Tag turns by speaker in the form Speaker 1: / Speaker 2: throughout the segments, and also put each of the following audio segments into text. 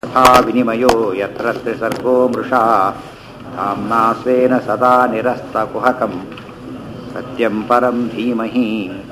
Speaker 1: यथा विनिमयो यत्र त्रिसर्गो मृषा धाम्ना स्वेन सदा निरस्तकुहकम् सत्यं परं धीमहि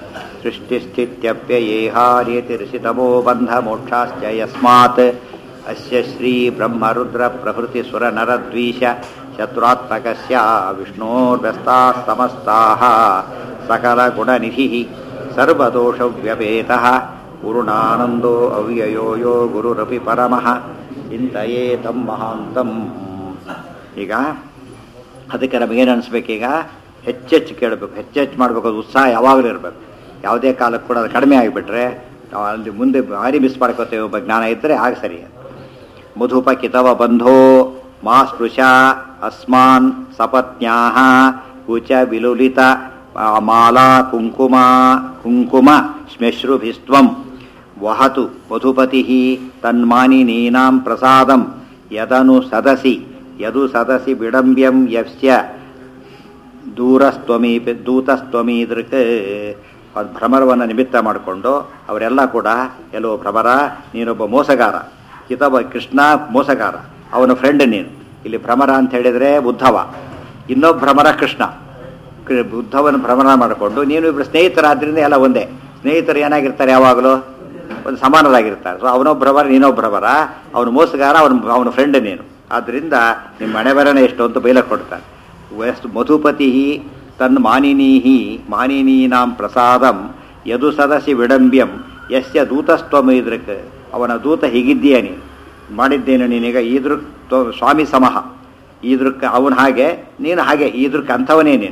Speaker 1: सृष्टिस्थित्यप्ययेहार्यतिर्षितमो बन्धमोक्षाश्च यस्मात् अस्य श्रीब्रह्मरुद्रप्रभृतिसुरनरद्वीष शत्रुत्मकस्य विष्णोर्व्यस्ताः समस्ताः सकलगुणनिधिः सर्वदोषव्यपेतः गुरुणानन्दो ಅವ್ಯಯೋ ಯೋ ಗುರುರಪಿ ಪರಮಃ ಚಿಂತೆಯೇ ತಮ್ಮ ಮಹಾಂತಂ ಈಗ ಅದಕ್ಕೆ ನಮಗೇನು ಅನಿಸ್ಬೇಕೀಗ ಹೆಚ್ಚೆಚ್ಚು ಕೇಳಬೇಕು ಹೆಚ್ಚೆಚ್ಚು ಮಾಡಬೇಕು ಅದು ಉತ್ಸಾಹ ಯಾವಾಗಲೂ ಇರಬೇಕು ಯಾವುದೇ ಕಾಲಕ್ಕೆ ಕೂಡ ಅದು ಕಡಿಮೆ ಆಗಿಬಿಟ್ರೆ ನಾವು ಅಲ್ಲಿ ಮುಂದೆ ಭಾರಿ ಮಿಸ್ ಮಾಡ್ಕೋತೇವೆ ಒಬ್ಬ ಜ್ಞಾನ ಇದ್ದರೆ ಆಗ ಸರಿ ಮಧುಪಕಿತವ ಬಂಧೋ ಮಾ ಸ್ಪೃಶ ಅಸ್ಮಾನ್ ಸಪತ್ನ್ಯಾ ಕುಚ ವಿಲುಲಿತ ಮಾಲಾ ಕುಂಕುಮ ಕುಂಕುಮ ಶ್ಮೆಶ್ರುಭಿಸ್ತ್ವಂ ವಹತು ಮಧುಪತಿ ತನ್ಮಾನಿನೀನಾಂ ಪ್ರಸಾದಂ ಯದನು ಸದಸಿ ಯದು ಸದಸಿ ವಿಡಂಬ್ಯಂ ಯಸ್ಯ ದೂರಸ್ತ್ವಮೀ ದೂತಸ್ತ್ವಮೀದೃಕ್ ಅದು ಭ್ರಮರವನ್ನು ನಿಮಿತ್ತ ಮಾಡಿಕೊಂಡು ಅವರೆಲ್ಲ ಕೂಡ ಎಲ್ಲೋ ಭ್ರಮರ ನೀನೊಬ್ಬ ಮೋಸಗಾರ ಕಿತವ ಕೃಷ್ಣ ಮೋಸಗಾರ ಅವನ ಫ್ರೆಂಡ್ ನೀನು ಇಲ್ಲಿ ಭ್ರಮರ ಅಂತ ಹೇಳಿದರೆ ಉದ್ಧವ ಇನ್ನೊಬ್ಬ ಭ್ರಮರ ಕೃಷ್ಣ ಬುದ್ಧವನ್ನು ಭ್ರಮಣ ಮಾಡಿಕೊಂಡು ನೀನು ಇಬ್ಬರು ಸ್ನೇಹಿತರಾದ್ರಿಂದ ಎಲ್ಲ ಒಂದೇ ಸ್ನೇಹಿತರು ಏನಾಗಿರ್ತಾರೆ ಯಾವಾಗಲೂ ಒಂದು ಸಮಾನರಾಗಿರ್ತಾರೆ ಸೊ ಅವನೊಬ್ಬರವರ ನೀನೊಬ್ಬರವರ ಅವನು ಮೋಸಗಾರ ಅವನ ಅವನ ಫ್ರೆಂಡ್ ನೀನು ಆದ್ದರಿಂದ ನಿಮ್ಮ ಮನೆ ಬರನೇ ಎಷ್ಟು ಅಂತ ಬೈಲ ಕೊಡ್ತಾನೆ ವಯಸ್ಸು ಮಧುಪತಿ ತನ್ನ ಮಾನಿನೀಹಿ ಮಾನಿನೀನಾಂ ಪ್ರಸಾದಂ ಯದು ಸದಸಿ ವಿಡಂಬ್ಯಂ ಯಸ್ಯ ದೂತಸ್ತ್ವಮೈದೃಕ್ ಅವನ ದೂತ ಹೀಗಿದ್ದೀಯ ನೀನು ಮಾಡಿದ್ದೇನು ನೀನೀಗ ಈದೃಕ್ ಸ್ವಾಮಿ ಸಮಹ ಈದೃಕ್ ಅವನು ಹಾಗೆ ನೀನು ಹಾಗೆ ಈದೃಕ್ ಅಂಥವನೇ ನೀನು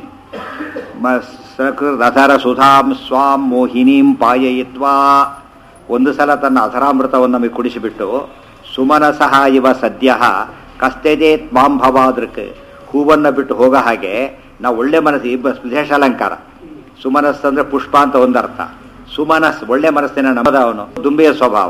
Speaker 1: ಸಕೃದಧರ ಸುಧಾಂ ಸ್ವಾಂ ಮೋಹಿನೀಂ ಪಾಯಯಿತ್ವಾ ಒಂದು ಸಲ ತನ್ನ ಅಧರಾಮೃತವನ್ನು ನಮಗೆ ಕುಡಿಸಿಬಿಟ್ಟು ಸುಮನಸಹ ಇವ ಸದ್ಯ ಕಸ್ತೆದೇ ತ್ವಾಂ ಭವಾದೃಕ್ ಹೂವನ್ನು ಬಿಟ್ಟು ಹೋಗೋ ಹಾಗೆ ನಾವು ಒಳ್ಳೆ ಮನಸ್ಸು ಇಬ್ಬ ವಿಶೇಷ ಅಲಂಕಾರ ಸುಮನಸ್ಸು ಅಂದರೆ ಪುಷ್ಪ ಅಂತ ಒಂದರ್ಥ ಸುಮನಸ್ ಒಳ್ಳೆ ಮನಸ್ಸಿನ ನಮದ ಅವನು ದುಂಬಿಯ ಸ್ವಭಾವ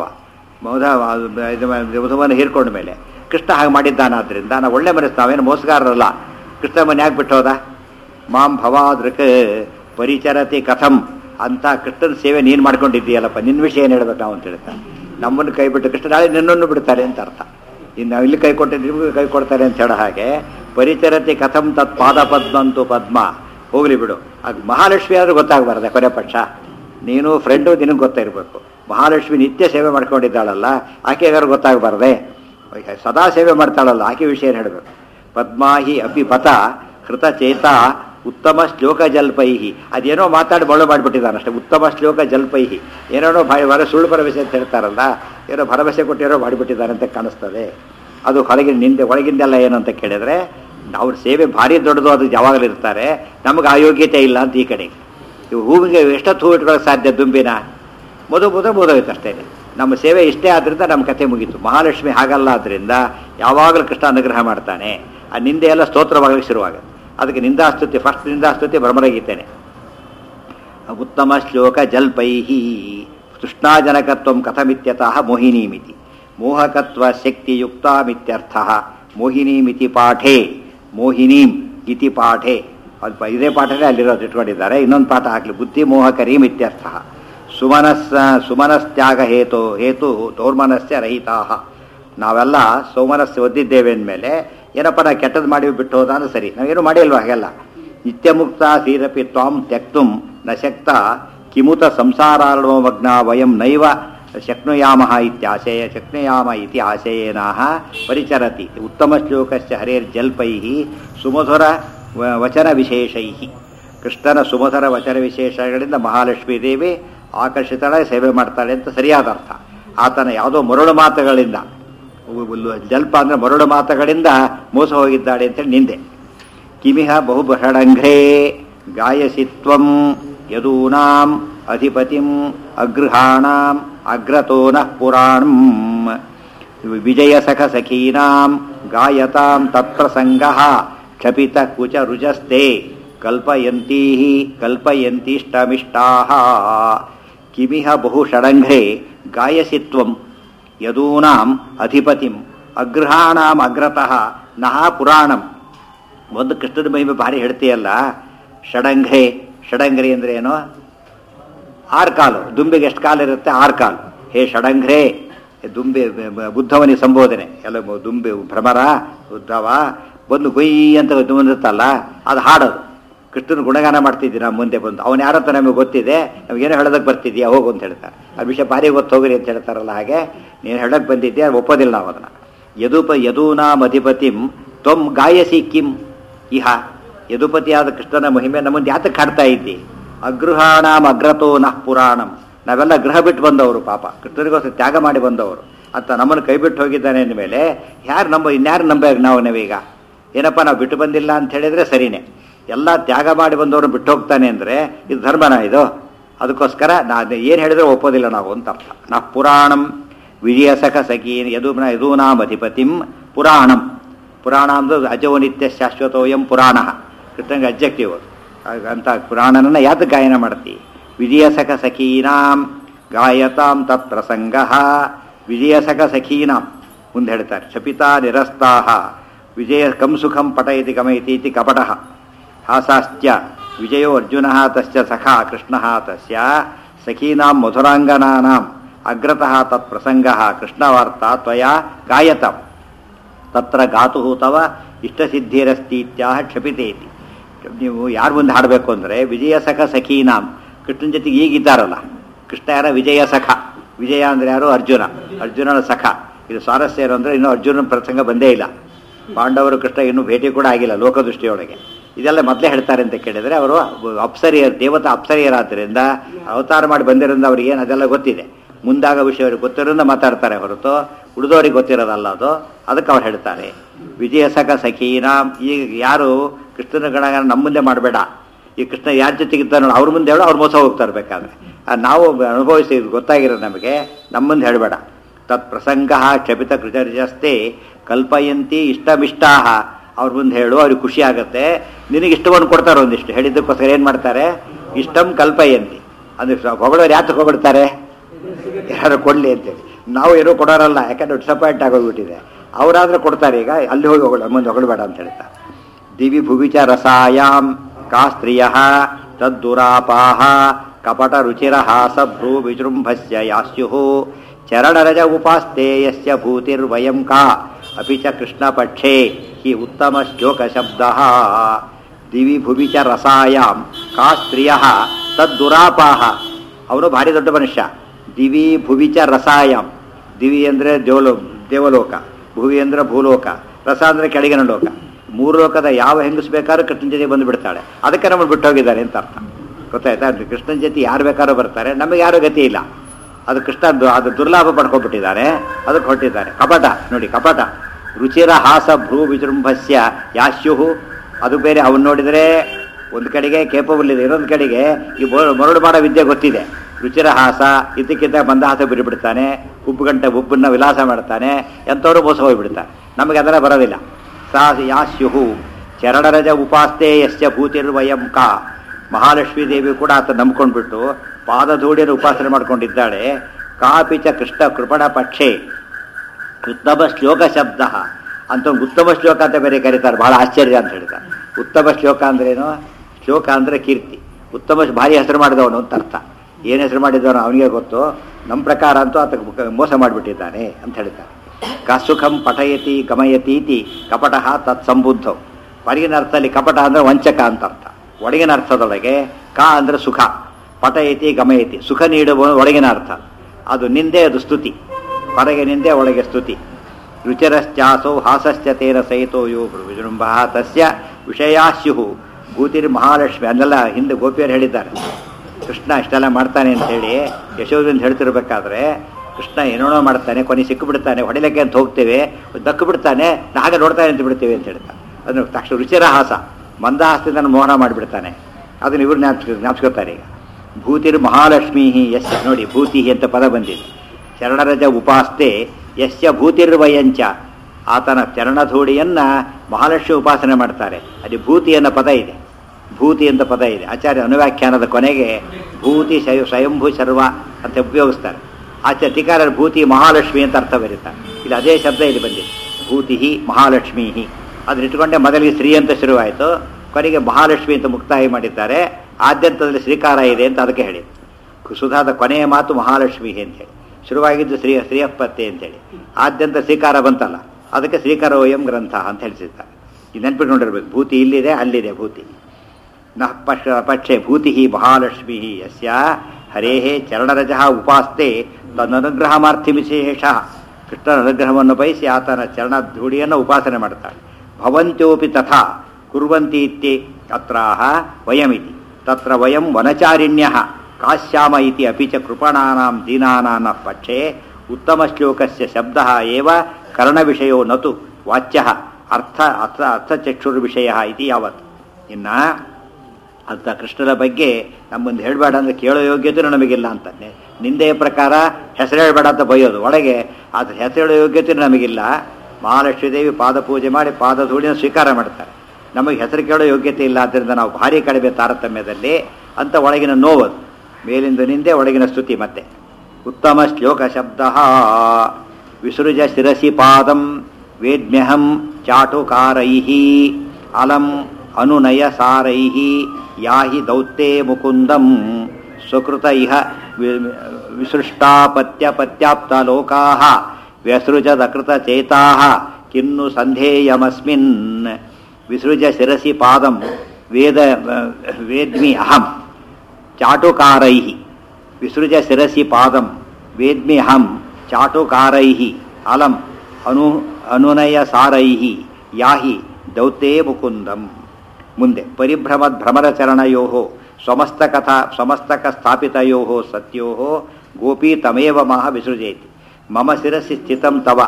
Speaker 1: ಮಧುವನ್ನು ಹೀರ್ಕೊಂಡ ಮೇಲೆ ಕೃಷ್ಣ ಹಾಗೆ ಮಾಡಿದ್ದಾನಾದ್ರಿಂದ ನಾವು ಒಳ್ಳೆ ಮನಸ್ಸು ನಾವೇನು ಮೋಸಗಾರರಲ್ಲ ಕೃಷ್ಣ ಮನೆ ಯಾಕೆ ಬಿಟ್ಟು ಹೋದ ಮಾಂ ಭವಾದೃಕ್ ಪರಿಚರತಿ ಕಥಂ ಅಂತ ಕೃಷ್ಣನ ಸೇವೆ ನೀನು ಮಾಡ್ಕೊಂಡಿದ್ದೀಯಲ್ಲಪ್ಪ ನಿನ್ನ ವಿಷಯ ಏನು ಹೇಳ್ಬೇಕು ನಾವು ಅಂತ ಹೇಳ್ತಾರೆ ನಮ್ಮನ್ನು ಕೈ ಬಿಟ್ಟು ಕೃಷ್ಣ ನಾಳೆ ನಿನ್ನನ್ನು ಬಿಡ್ತಾರೆ ಅಂತ ಅರ್ಥ ಇನ್ನು ನಾವು ಇಲ್ಲಿ ಕೈ ಕೊಟ್ಟು ನಿಮಗೂ ಕೈ ಕೊಡ್ತಾರೆ ಅಂತ ಹೇಳೋ ಹಾಗೆ ಪರಿಚರತಿ ಕಥಂ ತತ್ ಪಾದ ಪದ್ಮಂತು ಪದ್ಮ ಹೋಗ್ಲಿ ಬಿಡು ಆಗ ಮಹಾಲಕ್ಷ್ಮಿ ಆದರೂ ಗೊತ್ತಾಗಬಾರ್ದೆ ಕೊನೆ ಪಕ್ಷ ನೀನು ಫ್ರೆಂಡು ನಿನಗೆ ಗೊತ್ತಾಗಿರ್ಬೇಕು ಮಹಾಲಕ್ಷ್ಮಿ ನಿತ್ಯ ಸೇವೆ ಮಾಡ್ಕೊಂಡಿದ್ದಾಳಲ್ಲ ಆಕೆಗಾರು ಗೊತ್ತಾಗಬಾರ್ದೆ ಸದಾ ಸೇವೆ ಮಾಡ್ತಾಳಲ್ಲ ಆಕೆ ವಿಷಯ ಏನು ಹೇಳಬೇಕು ಪದ್ಮಾಹಿ ಅಪಿ ಪಥ ಕೃತಚೇತ ಉತ್ತಮ ಶ್ಲೋಕ ಜಲ್ಪೈಹಿ ಅದೇನೋ ಮಾತಾಡಿ ಬಳ್ಳು ಮಾಡಿಬಿಟ್ಟಿದ್ದಾನೆ ಅಷ್ಟೇ ಉತ್ತಮ ಶ್ಲೋಕ ಜಲ್ಪೈಹಿ ಏನೇನೋ ಭಾರಿ ವರ ಸುಳ್ಳು ಭರವಸೆ ಅಂತ ಹೇಳ್ತಾರಲ್ಲ ಏನೋ ಭರವಸೆ ಕೊಟ್ಟಿರೋ ಮಾಡಿಬಿಟ್ಟಿದ್ದಾರೆ ಅಂತ ಕಾಣಿಸ್ತದೆ ಅದು ಹೊರಗಿನ ನಿಂದೆ ಒಳಗಿಂದೆಲ್ಲ ಏನು ಅಂತ ಕೇಳಿದ್ರೆ ಅವ್ರ ಸೇವೆ ಭಾರಿ ದೊಡ್ಡದು ಅದು ಯಾವಾಗಲೂ ಇರ್ತಾರೆ ನಮಗೆ ಅಯೋಗ್ಯತೆ ಇಲ್ಲ ಅಂತ ಈ ಕಡೆ ಇವು ಹೂವಿಗೆ ಎಷ್ಟೊತ್ತು ಹೂ ಇಟ್ಕೊಳ್ಳೋಕೆ ಸಾಧ್ಯ ದುಂಬಿನ ಮೊದಲು ಮೊದಲು ಮುದೋಯ್ತು ಅಷ್ಟೇ ನಮ್ಮ ಸೇವೆ ಇಷ್ಟೇ ಆದ್ರಿಂದ ನಮ್ಮ ಕತೆ ಮುಗೀತು ಮಹಾಲಕ್ಷ್ಮಿ ಹಾಗಲ್ಲ ಆದ್ರಿಂದ ಯಾವಾಗಲೂ ಕೃಷ್ಣ ಅನುಗ್ರಹ ಮಾಡ್ತಾನೆ ಆ ನಿಂದೆ ಎಲ್ಲ ಸ್ತೋತ್ರವಾಗಲಿಕ್ಕೆ ಶುರುವಾಗುತ್ತೆ ಅದಕ್ಕೆ ನಿಂದಾಸ್ತುತಿ ಫಸ್ಟ್ ನಿಂದಾಸ್ತುತಿ ಭ್ರಮರಗೀತೇನೆ ಉತ್ತಮ ಶ್ಲೋಕ ಜಲ್ಪೈಹಿ ತೃಷ್ಣಾಜನಕತ್ವ ಕಥಮಿತ್ಯತಃ ಮೋಹಿನೀಮಿತಿ ಮೋಹಕತ್ವ ಶಕ್ತಿಯುಕ್ತಾಮಿತ್ಯರ್ಥ ಮೋಹಿನೀಮಿತಿ ಪಾಠೇ ಮೋಹಿನೀಂ ಇತಿ ಪಾಠೆ ಅಲ್ಪ ಇದೇ ಪಾಠನೇ ಅಲ್ಲಿರೋದು ಇಟ್ಕೊಂಡಿದ್ದಾರೆ ಇನ್ನೊಂದು ಪಾಠ ಹಾಕಲಿ ಬುದ್ಧಿ ಮೋಹಕರೀಂ ಇತ್ಯರ್ಥ ಸುಮನಸ್ ಸುಮನಸ್ತ್ಯಾಗ ಹೇತು ಹೇತು ದೌರ್ಮನಸ್ಯ ರಹಿತಾ ನಾವೆಲ್ಲ ಸೋಮನಸ್ಸು ಒದ್ದಿದ್ದೇವೆ ಅಂದಮೇಲೆ ಏನಪ್ಪ ನಾ ಕೆಟ್ಟದ್ದು ಮಾಡಿ ಬಿಟ್ಟು ಹೋದ ಅಂದ್ರೆ ಸರಿ ನಾವೇನು ಮಾಡಿಲ್ವ ಹಾಗೆಲ್ಲ ನಿತ್ಯ ಮುಕ್ತ ಸೀರಪಿ ತ್ವಾಂ ತ್ಯಕ್ತುಂ ನ ಶಕ್ತ ಕಿಮುತ ಸಂಸಾರಾರ್ಣೋಮಗ್ನ ವಯಂ ನೈವ ಶಕ್ನುಯಾಮ ಇತ್ಯಾಶಯ ಶಕ್ನುಯಾಮ ಇತಿ ಆಶಯೇನಾಹ ಪರಿಚರತಿ ಉತ್ತಮ ಶ್ಲೋಕಸ್ಯ ಹರೇರ್ಜಲ್ಪೈ ಸುಮಧುರ ವಚನ ವಿಶೇಷೈ ಕೃಷ್ಣನ ಸುಮಧುರ ವಚನ ವಿಶೇಷಗಳಿಂದ ಮಹಾಲಕ್ಷ್ಮೀ ದೇವಿ ಆಕರ್ಷಿತಳೆ ಸೇವೆ ಮಾಡ್ತಾಳೆ ಅಂತ ಸರಿಯಾದ ಅರ್ಥ ಆತನ ಯಾವುದೋ ಮರಳು ಮಾತುಗಳಿಂದ ಜಲ್ಪ ಅಂದರೆ ಮರಳು ಮಾತುಗಳಿಂದ ಮೋಸ ಹೋಗಿದ್ದಾಳೆ ಅಂತೇಳಿ ನಿಂದೆ ಕಿಮಿಹ ಬಹುಬಷಡಂಘ್ರೇ ಗಾಯಸಿತ್ವಂ ಯದೂನಾಂ ಅಧಿಪತಿಂ ಅಗೃಹಾಣಾಂ ಅಗ್ರತೋನಃ ಪುರಾಣಂ ವಿಜಯಸಖ ಸಖೀನಾಂ ಗಾಯತಾಂ ತತ್ಪ್ರಸಂಗಃ ಕ್ಷಪಿತ ಕುಚ ರುಜಸ್ತೆ ಕಲ್ಪಯಂತೀ ಕಲ್ಪಯಂತಿಷ್ಟಮಿಷ್ಟಾಃ ಕಿಮಿಹ ಬಹು ಷಡಂಘ್ರೆ ಗಾಯಸಿತ್ವಂ ಯದೂನಾಂ ಅಧಿಪತಿಂ ಅಗ್ರಹಾಣಾಂ ಅಗ್ರತಃ ನಹ ಪುರಾಣಂ ಒಂದು ಕೃಷ್ಣನ ಮಹಿಮೆ ಭಾರಿ ಹೇಳ್ತೀಯಲ್ಲ ಷಡಂಘ್ರೆ ಷಡಂಘ್ರೆ ಅಂದ್ರೆ ಏನು ಆರು ಕಾಲು ದುಂಬಿಗೆ ಎಷ್ಟು ಕಾಲು ಇರುತ್ತೆ ಆರು ಕಾಲು ಹೇ ಷಡಂಘ್ರೆ ದುಂಬೆ ಬುದ್ಧವನಿಗೆ ಸಂಬೋಧನೆ ಎಲ್ಲ ಬ- ದುಂಬೆ ಭ್ರಮರ ಉದ್ಧವ ಬಂದು ಗೊಯ್ ಅಂತ ಬಂದಿರುತ್ತಲ್ಲ ಅದು ಹಾಡೋದು ಕೃಷ್ಣನ ಗುಣಗಾನ ಮಾಡ್ತಿದ್ದೀರಾ ಮುಂದೆ ಬಂದು ಅವನು ಯಾರಂತ ನಮಗೆ ಗೊತ್ತಿದೆ ನಮಗೇನೋ ಹೇಳೋದಕ್ಕೆ ಬರ್ತಿದ್ಯಾ ಹೋಗು ಅಂತ ಹೇಳ್ತಾರೆ ಆ ವಿಷಯ ಭಾರಿ ಗೊತ್ತು ಹೋಗ್ರಿ ಅಂತ ಹೇಳ್ತಾರಲ್ಲ ಹಾಗೆ ನೀನು ಹೇಳಕ್ಕೆ ಬಂದಿದ್ಯಾ ಒಪ್ಪೋದಿಲ್ಲ ನಾವು ಅದನ್ನು ಯದುಪ ಯದೂನಾಂ ಅಧಿಪತಿಂ ತ್ವಂ ಗಾಯಸಿ ಕಿಂ ಇಹ ಯದುಪತಿಯಾದ ಕೃಷ್ಣನ ಮಹಿಮೆ ನಮ್ಮನ್ನು ಯಾತಕ್ಕೆ ಹಾಡ್ತಾ ಇದ್ದಿ ಅಗೃಹಾಣಾಂ ಅಗ್ರತೋ ನಃ ಪುರಾಣಂ ನಾವೆಲ್ಲ ಗೃಹ ಬಿಟ್ಟು ಬಂದವರು ಪಾಪ ಕೃಷ್ಣನಿಗೋಸ್ಕರ ತ್ಯಾಗ ಮಾಡಿ ಬಂದವರು ಅಂತ ನಮ್ಮನ್ನು ಕೈ ಬಿಟ್ಟು ಹೋಗಿದ್ದಾನೆ ಅಂದಮೇಲೆ ಯಾರು ನಂಬ ಇನ್ಯಾರು ನಂಬೇಕು ನಾವು ನಾವೀಗ ಏನಪ್ಪ ನಾವು ಬಿಟ್ಟು ಬಂದಿಲ್ಲ ಅಂತ ಹೇಳಿದ್ರೆ ಸರಿನೇ ಎಲ್ಲ ತ್ಯಾಗ ಮಾಡಿ ಬಂದವರು ಬಿಟ್ಟು ಹೋಗ್ತಾನೆ ಅಂದರೆ ಇದು ಧರ್ಮನ ಇದು ಅದಕ್ಕೋಸ್ಕರ ನಾ ಏನು ಹೇಳಿದ್ರೆ ಒಪ್ಪೋದಿಲ್ಲ ನಾವು ಅಂತ ಅರ್ಥ ನಾ ಪುರಾಣಂ ವಿಜಯಸಖ ಸಖೀನ್ ಯದು ಯದೂನಾಂ ಅಧಿಪತಿಂ ಪುರಾಣಂ ಪುರಾಣ ಅಂದ್ರೆ ಅಜೋ ನಿತ್ಯ ಶಾಶ್ವತೋಯಂ ಪುರಾಣ ಕೃಷ್ಣಂಗೆ ಅಬ್ಜೆಕ್ಟಿವ್ ಅಂತ ಪುರಾಣನನ್ನ ಯಾತಕ್ಕೆ ಗಾಯನ ಮಾಡ್ತಿ ವಿಜಯಸಖ ಸಖೀನಾಂ ಗಾಯತಾಂ ತತ್ ಪ್ರಸಂಗ ವಿಜಯಸಖ ಸಖೀನಾಂ ಮುಂದೆ ಹೇಳ್ತಾರೆ ಶಪಿತಾ ನಿರಸ್ತಾಹ ವಿಜಯ ಕಂ ಸುಖಂ ಪಟಯತಿ ಗಮಯತಿ ಇತಿ ಕಪಟಃ ಹಾಸಾಶ್ಚ ವಿಜಯೋ ಅರ್ಜುನ ತಸ್ಯ ಸಖಾ ಕೃಷ್ಣ ತಸ್ಯ ಸಖೀನಾಂ ಮಧುರಾಂಗನಾನಾಂ ಅಗ್ರತಃ ತತ್ ಪ್ರಸಂಗ ಕೃಷ್ಣವಾರ್ತಾ ತ್ವಯಾ ಗಾಯತಂ ತತ್ರ ಗಾತು ತವ ಇಷ್ಟಸಿದ್ಧಿರಸ್ತೀತ್ಯಾಹ ಕ್ಷಪಿತೇತಿ ನೀವು ಯಾರ ಮುಂದೆ ಹಾಡಬೇಕು ಅಂದರೆ ವಿಜಯ ಸಖ ಸಖೀನಾಂ ಕೃಷ್ಣನ ಜೊತೆಗೆ ಈಗಿದ್ದಾರಲ್ಲ ಕೃಷ್ಣ ಯಾರ ವಿಜಯ ಸಖ ವಿಜಯ ಅಂದರೆ ಯಾರು ಅರ್ಜುನ ಅರ್ಜುನನ ಸಖ ಇದು ಸ್ವಾರಸ್ಯ ಏನು ಅಂದರೆ ಇನ್ನೂ ಅರ್ಜುನನ ಪ್ರಸಂಗ ಬಂದೇ ಇಲ್ಲ ಪಾಂಡವರು ಕೃಷ್ಣ ಇನ್ನೂ ಭೇಟಿ ಕೂಡ ಆಗಿಲ್ಲ ಲೋಕದೃಷ್ಟಿಯೊಳಗೆ ಇದೆಲ್ಲ ಮೊದಲೇ ಹೇಳ್ತಾರೆ ಅಂತ ಕೇಳಿದರೆ ಅವರು ಅಪ್ಸರಿಯರ್ ದೇವತಾ ಅಪ್ಸರಿಯರಾದ್ದರಿಂದ ಅವತಾರ ಮಾಡಿ ಬಂದಿರೋದ್ರಿಂದ ಅವ್ರಿಗೆ ಏನು ಅದೆಲ್ಲ ಗೊತ್ತಿದೆ ಮುಂದಾಗ ವಿಷಯ ಅವ್ರಿಗೆ ಗೊತ್ತಿರೋದ್ರಿಂದ ಮಾತಾಡ್ತಾರೆ ಹೊರತು ಉಳಿದವ್ರಿಗೆ ಗೊತ್ತಿರೋದಲ್ಲ ಅದು ಅದಕ್ಕೆ ಅವ್ರು ಹೇಳ್ತಾರೆ ವಿಜಯ ಸಖ ಸಖೀನಾಂ ಈಗ ಯಾರು ಕೃಷ್ಣನ ಗಣಗಾನ ನಮ್ಮ ಮುಂದೆ ಮಾಡಬೇಡ ಈ ಕೃಷ್ಣ ಯಾರ ಜೊತೆಗಿದ್ದಾನೋ ಅವ್ರ ಮುಂದೆ ಹೇಳೋ ಅವ್ರು ಮೋಸ ಹೋಗ್ತಾರೆ ಬೇಕಾದ್ರೆ ಆ ನಾವು ಅನುಭವಿಸಿ ಗೊತ್ತಾಗಿರೋದು ನಮಗೆ ನಮ್ಮ ಮುಂದೆ ಹೇಳಬೇಡ ತತ್ ಪ್ರಸಂಗ ಕ್ಷಪಿತ ಕೃತರ್ಜಸ್ತೆ ಕಲ್ಪಯಂತಿ ಇಷ್ಟಮಿಷ್ಟಾಹ ಅವ್ರ ಮುಂದೆ ಹೇಳು ಅವ್ರಿಗೆ ಖುಷಿ ಆಗುತ್ತೆ ನಿನಗೆ ಇಷ್ಟವನ್ನು ಕೊಡ್ತಾರೆ ಒಂದಿಷ್ಟು ಹೇಳಿದ್ದಕ್ಕೋಸ್ಕರ ಏನು ಮಾಡ್ತಾರೆ ಇಷ್ಟಂ ಕಲ್ಪಯಂತಿ ಅಂದ್ರೆ ಹೊಗಳೋರು ಯಾತಕ್ಕೆ ಹೊಗಳ್ತಾರೆ ಯಾರು ಕೊಡಲಿ ಅಂತೇಳಿ ನಾವು ಏನೂ ಕೊಡೋರಲ್ಲ ಯಾಕಂದ್ರೆ ಡಿಸಪಾಯಿಂಟ್ ಆಗೋಗ್ಬಿಟ್ಟಿದೆ ಅವರಾದ್ರೆ ಕೊಡ್ತಾರೆ ಈಗ ಅಲ್ಲಿ ಹೋಗಿ ಹೊಗಳ ಮುಂದೆ ಹೊಗಳಬೇಡ ಅಂತ ಹೇಳ್ತಾರೆ ದಿವಿ ಭುವಿಚ ರಸಾಯಾಂ ಕಾ ಸ್ತ್ರಿಯ ತದ್ದುರಾಪಾಹ ಕಪಟ ರುಚಿರಹಾಸ ಭ್ರೂ ವಿಜೃಂಭಸ್ಯ ಯಾಸ್ಯು ಚರಣರಜ ಉಪಾಸ್ತೆ ಯಸ್ಯ ಭೂತಿರ್ವಯಂ ಕಾ ಅಪಿ ಚ ಕೃಷ್ಣಪಕ್ಷೇ ಹಿ ಉತ್ತಮ ಶ್ಲೋಕ ಶಬ್ದ ದಿವಿ ಭುವಿ ಚ ರಸಾಯಾಂ ಕಾ ಸ್ತ್ರಿಯ ತದ್ದುರಾಪಾಹ ಅವನು ಭಾರಿ ದೊಡ್ಡ ಮನುಷ್ಯ ದಿವಿ ಭುವಿ ಚ ರಸಾಯಾಂ ದಿವಿ ಅಂದರೆ ದೇವಲೋ ದೇವಲೋಕ ಭುವಿ ಅಂದರೆ ಭೂಲೋಕ ರಸ ಅಂದರೆ ಕೆಳಗಿನ ಲೋಕ ಮೂರು ಲೋಕದ ಯಾವ ಹೆಂಗಸ್ ಬೇಕಾದ್ರೂ ಕೃಷ್ಣನ ಜೊತೆ ಬಂದು ಬಿಡ್ತಾಳೆ ಅದಕ್ಕೆ ನಮ್ಮನ್ನು ಬಿಟ್ಟು ಹೋಗಿದ್ದಾರೆ ಅಂತ ಅರ್ಥ ಗೊತ್ತಾಯ್ತಾ ಕೃಷ್ಣನ ಜೊತೆ ಯಾರು ಬೇಕಾದ್ರೂ ಬರ್ತಾರೆ ನಮಗೆ ಯಾರೂ ಗತಿ ಇಲ್ಲ ಅದು ಕೃಷ್ಣ ದು- ಅದು ದುರ್ಲಾಭ ಪಡ್ಕೊಂಡ್ಬಿಟ್ಟಿದ್ದಾರೆ ಅದಕ್ಕೆ ಹೊರಟಿದ್ದಾರೆ ಕಪಟ ನೋಡಿ ಕಪಟ ರುಚಿರ ಹಾಸ ಭ್ರೂ ವಿಜೃಂಭಸ್ಯ ಯಾಸ್ಯುಹು ಅದು ಬೇರೆ ಅವನು ನೋಡಿದರೆ ಒಂದು ಕಡೆಗೆ ಕೇಪಬಲ್ ಇದೆ ಇನ್ನೊಂದು ಕಡೆಗೆ ಈ ಬೊ- ಮರಳು ಮಾಡೋ ವಿದ್ಯೆ ಗೊತ್ತಿದೆ ರುಚಿರ ಹಾಸ ಇದಕ್ಕಿಂತ ಮಂದಹಾಸ ಬಿರಿಬಿಡ್ತಾನೆ ಉಬ್ಬು ಗಂಟೆ ಉಬ್ಬನ್ನ ವಿಲಾಸ ಮಾಡ್ತಾನೆ ಎಂಥವ್ರು ಮೋಸ ಹೋಗಿಬಿಡ್ತಾನೆ ನಮಗೆ ಅದೆಲ್ಲ ಬರೋದಿಲ್ಲ ಸಾ ಯಾಸ್ಯುಹು ಚರಣರಜ ಉಪಾಸ್ತೆ ಯಸ್ಯ ಭೂತಿರ್ವಯಂ ಕಾ ಮಹಾಲಕ್ಷ್ಮೀ ದೇವಿ ಕೂಡ ಆತ ನಂಬ್ಕೊಂಡ್ಬಿಟ್ಟು ಪಾದಧೂಳಿಯನ್ನು ಉಪಾಸನೆ ಮಾಡ್ಕೊಂಡಿದ್ದಾಳೆ ಕಾಪಿ ಚ ಕೃಷ್ಣ ಕೃಪಣ ಪಕ್ಷೆ ಉತ್ತಮ ಶ್ಲೋಕ ಶಬ್ದ ಅಂತ ಒಂದು ಉತ್ತಮ ಶ್ಲೋಕ ಅಂತ ಬೇರೆ ಕರೀತಾರೆ ಬಹಳ ಆಶ್ಚರ್ಯ ಅಂತ ಹೇಳ್ತಾರೆ ಉತ್ತಮ ಶ್ಲೋಕ ಅಂದ್ರೇನು ಶ್ಲೋಕ ಅಂದ್ರೆ ಕೀರ್ತಿ ಉತ್ತಮ ಭಾರಿ ಹೆಸರು ಮಾಡಿದವನು ಅಂತ ಅರ್ಥ ಏನು ಹೆಸರು ಮಾಡಿದವನು ಅವನಿಗೆ ಗೊತ್ತು ನಮ್ಮ ಪ್ರಕಾರ ಅಂತೂ ಆತ ಮೋಸ ಮಾಡಿಬಿಟ್ಟಿದ್ದಾನೆ ಅಂತ ಹೇಳ್ತಾರೆ ಕಸುಖಂ ಪಠಯತಿ ಗಮಯತಿ ಇತಿ ಕಪಟಃ ತತ್ ಸಂಬುದ್ಧವು ಹೊರಗಿನ ಅರ್ಥದಲ್ಲಿ ಕಪಟ ಅಂದ್ರೆ ವಂಚಕ ಅಂತ ಅರ್ಥ ಒಳಗಿನ ಅರ್ಥದೊಳಗೆ ಕ ಅಂದ್ರೆ ಸುಖ ಪಠಯತಿ ಗಮಯತಿ ಸುಖ ನೀಡುವ ಒಳಗಿನ ಅರ್ಥ ಅದು ನಿಂದೆ ಅದು ಸ್ತುತಿ ಹೊರಗೆ ನಿಂದೆ ಒಳಗೆ ಸ್ತುತಿ ರುಚಿರಶ್ಚಾಸೌ ಹಾಸಶ್ಚ ತೇನ ಸಹಿತೋ ಯೋ ವಿಜೃಂಭ ತಸ್ಯ ವಿಷಯಾಸ್ಯು ಭೂತಿರ್ ಮಹಾಲಕ್ಷ್ಮಿ ಅಲ್ಲೆಲ್ಲ ಹಿಂದೆ ಗೋಪಿಯರು ಹೇಳಿದ್ದಾರೆ ಕೃಷ್ಣ ಇಷ್ಟೆಲ್ಲ ಮಾಡ್ತಾನೆ ಅಂತ ಹೇಳಿ ಯಶೋಧರಿಂದ ಹೇಳ್ತಿರ್ಬೇಕಾದ್ರೆ ಕೃಷ್ಣ ಏನೇನೋ ಮಾಡ್ತಾನೆ ಕೊನೆ ಸಿಕ್ಕು ಬಿಡ್ತಾನೆ ಹೊಡಿಲಿಕ್ಕೆ ಅಂತ ಹೋಗ್ತೇವೆ ದಕ್ಕು ಬಿಡ್ತಾನೆ ನಾ ಹಾಗೆ ನೋಡ್ತಾನೆ ಅಂತ ಬಿಡ್ತೇವೆ ಅಂತ ಹೇಳ್ತಾನೆ ಅದನ್ನು ತಕ್ಷಣ ರುಚಿರ ಹಾಸ ಮಂದಹಾಸದಿಂದ ಮೋಹನ ಮಾಡಿಬಿಡ್ತಾನೆ ಅದನ್ನು ಇವ್ರು ಜ್ಞಾಪಿಸ್ ಜ್ಞಾಪಿಸ್ಕೊತಾರೆ ಈಗ ಭೂತಿರ್ ಮಹಾಲಕ್ಷ್ಮೀ ಯಶ ನೋಡಿ ಭೂತಿ ಅಂತ ಪದ ಬಂದಿದೆ ಚರಣರಜ ಉಪಾಸ್ತೆ ಯಸ್ಯ ಭೂತಿರ್ವಯಂಚ ಆತನ ಚರಣಧೂಳಿಯನ್ನ ಮಹಾಲಕ್ಷ್ಮಿ ಉಪಾಸನೆ ಮಾಡ್ತಾರೆ ಅಲ್ಲಿ ಭೂತಿ ಅನ್ನೋ ಪದ ಇದೆ ಭೂತಿ ಅಂತ ಪದ ಇದೆ ಆಚಾರ್ಯ ಅನುವ್ಯಾಖ್ಯಾನದ ಕೊನೆಗೆ ಭೂತಿ ಶಯ ಸ್ವಯಂಭೂ ಸರ್ವ ಅಂತ ಉಪಯೋಗಿಸ್ತಾರೆ ಆಚಾರ್ಯ ಟೀಕಾರರು ಭೂತಿ ಮಹಾಲಕ್ಷ್ಮಿ ಅಂತ ಅರ್ಥ ಬರೀತಾರೆ ಇಲ್ಲಿ ಅದೇ ಶಬ್ದ ಇಲ್ಲಿ ಬಂದಿದೆ ಭೂತಿ ಮಹಾಲಕ್ಷ್ಮೀ ಅದನ್ನ ಇಟ್ಕೊಂಡೆ ಮೊದಲಿಗೆ ಶ್ರೀ ಅಂತ ಶುರುವಾಯಿತು ಕೊನೆಗೆ ಮಹಾಲಕ್ಷ್ಮಿ ಅಂತ ಮುಕ್ತಾಯ ಮಾಡಿದ್ದಾರೆ ಆದ್ಯಂತದಲ್ಲಿ ಶ್ರೀಕಾರ ಇದೆ ಅಂತ ಅದಕ್ಕೆ ಹೇಳಿ ಸುಧಾದ ಕೊನೆಯ ಮಾತು ಮಹಾಲಕ್ಷ್ಮಿ ಅಂತ ಹೇಳಿ ಶುರುವಾಗಿದ್ದು ಶ್ರೀ ಶ್ರೀಯಪ್ಪತ್ತೆ ಅಂತೇಳಿ ಆದ್ಯಂತ ಶ್ರೀಕಾರ ಬಂತಲ್ಲ ಅದಕ್ಕೆ ಶ್ರೀಕರೋಯಂ ಗ್ರಂಥ ಅಂತ ಹೇಳಿಸಿರ್ತಾರೆ ಇದು ನೆನ್ಪಿಟ್ಕೊಂಡಿರ್ಬೇಕು ಭೂತಿ ಇಲ್ಲಿದೆ ಅಲ್ಲಿದೆ ಭೂತಿ ನಃ ಪಕ್ಷ ಪಕ್ಷೆ ಭೂತಿ ಮಹಾಲಕ್ಷ್ಮಿ ಯಸ್ಯ ಹರೇ ಚರಣರಜ ಉಪಾಸ್ತೆ ತನ್ನನುಗ್ರಹಮಾರ್ಥಿ ವಿಶೇಷ ಕೃಷ್ಣನ ಅನುಗ್ರಹವನ್ನು ಬಯಸಿ ಆತನ ಚರಣ ಧೂಳಿಯನ್ನು ಉಪಾಸನೆ ಮಾಡ್ತಾಳೆ ಭವಂತ್ಯೋಪಿ ತಥಾ ಕುರ್ವಂತಿ ಇತ್ಯೆ ಅತ್ರಾಹ ವಯಮಿತಿ ತತ್ರ ವಯಂ ವನಚಾರಿಣ್ಯ ಕಾಶ್ಯಾಮ ಇತಿ ಅಪಿ ಚ ಕೃಪಣಾನಾಂ ದೀನಾನಾಂ ಪಕ್ಷೆ ಉತ್ತಮ ಶ್ಲೋಕಸ್ಯ ಶಬ್ದ ಏವ ಕರ್ಣವಿಷಯೋ ನತು ವಾಚ್ಯ ಅರ್ಥ ಅರ್ಥ ಅರ್ಥಚಕ್ಷುರ್ವಿಷಯ ಇತಿ ಯಾವತ್ ಇನ್ನ ಅಂತ ಕೃಷ್ಣನ ಬಗ್ಗೆ ನಮ್ಮೊಂದು ಹೇಳಬೇಡ ಅಂದ್ರೆ ಕೇಳೋ ಯೋಗ್ಯತೆ ನಮಗಿಲ್ಲ ಅಂತಾನೆ ನಿಂದೆಯ ಪ್ರಕಾರ ಹೆಸರು ಹೇಳಬೇಡ ಅಂತ ಬೈಯೋದು ಒಳಗೆ ಅದ್ರ ಹೆಸರು ಹೇಳೋ ಯೋಗ್ಯತೆ ನಮಗಿಲ್ಲ ಮಹಾಲಕ್ಷ್ಮೀ ದೇವಿ ಪಾದ ಪೂಜೆ ಮಾಡಿ ಪಾದ ಧೂಳಿನ ಸ್ವೀಕಾರ ಮಾಡ್ತಾರೆ ನಮಗೆ ಹೆಸರು ಕೇಳೋ ಯೋಗ್ಯತೆ ಇಲ್ಲ ಆದ್ದರಿಂದ ನಾವು ಭಾರಿ ಕಡಿಮೆ ತಾರತಮ್ಯದಲ್ಲಿ ಅಂತ ಒಳಗಿನ ನೋವದು ಮೇಲಿಂದ ನಿಂದೆ ಒಳಗಿನ ಸ್ತುತಿ ಮತ್ತೆ ಉತ್ತಮ ಶ್ಲೋಕ ಶಬ್ದ ವಿಸೃಜ ಶಿರಸಿ ಪಾದಂ ವೇದ್ಮ್ಯಹಂ ಚಾಟುಕಾರೈ ಅಲಂ ಅನುನಯ ಸಾರೈ ಯಾಹಿ ದೌತ್ಯೇ ಮುಕುಂದಂ ಸ್ವಕೃತ ಇಹ ವಿ- ವಿಸೃಷ್ಟಾಪತ್ಯಪತ್ಯಾಪ್ತ ಲೋಕಾ ವ್ಯಸೃಜದಕೃತ ಚೇತಾ ಕಿನ್ನು ಸಂಧೇಯಮಸ್ಮಿನ್ ವಿಸೃಜ ಶಿರಸಿ ಪಾದಂ ವೇದ ವೇದ್ಮಿ ಅಹಂ ಚಾಟುಕಾರೈ ವಿಸೃಜ ಶಿರಸಿ ಪಾದಂ ವೇದ್ಮಿ ಅಹಂ ಚಾಟುಕಾರೈ ಅಲಂ ಅನು ಅನುನಯ ಸಾರೈ ಯಾಹಿ ದೌತೇ ಮುಕುಂದಂ ಮುಂದೆ ಪರಿಭ್ರಮದ್ ಭ್ರಮರಚರಣಯೋ ಸ್ವಮಸ್ತಕಥ ಸ್ವಮಸ್ತಕ ಸ್ಥಾಪಿತಯೋ ಸತ್ಯೋ ಗೋಪಿ ತಮೇವ ಮಹ ವಿಸೃಜೇತಿ ಮಮ ಶಿರಸಿ ಸ್ಥಿತಂ ತವ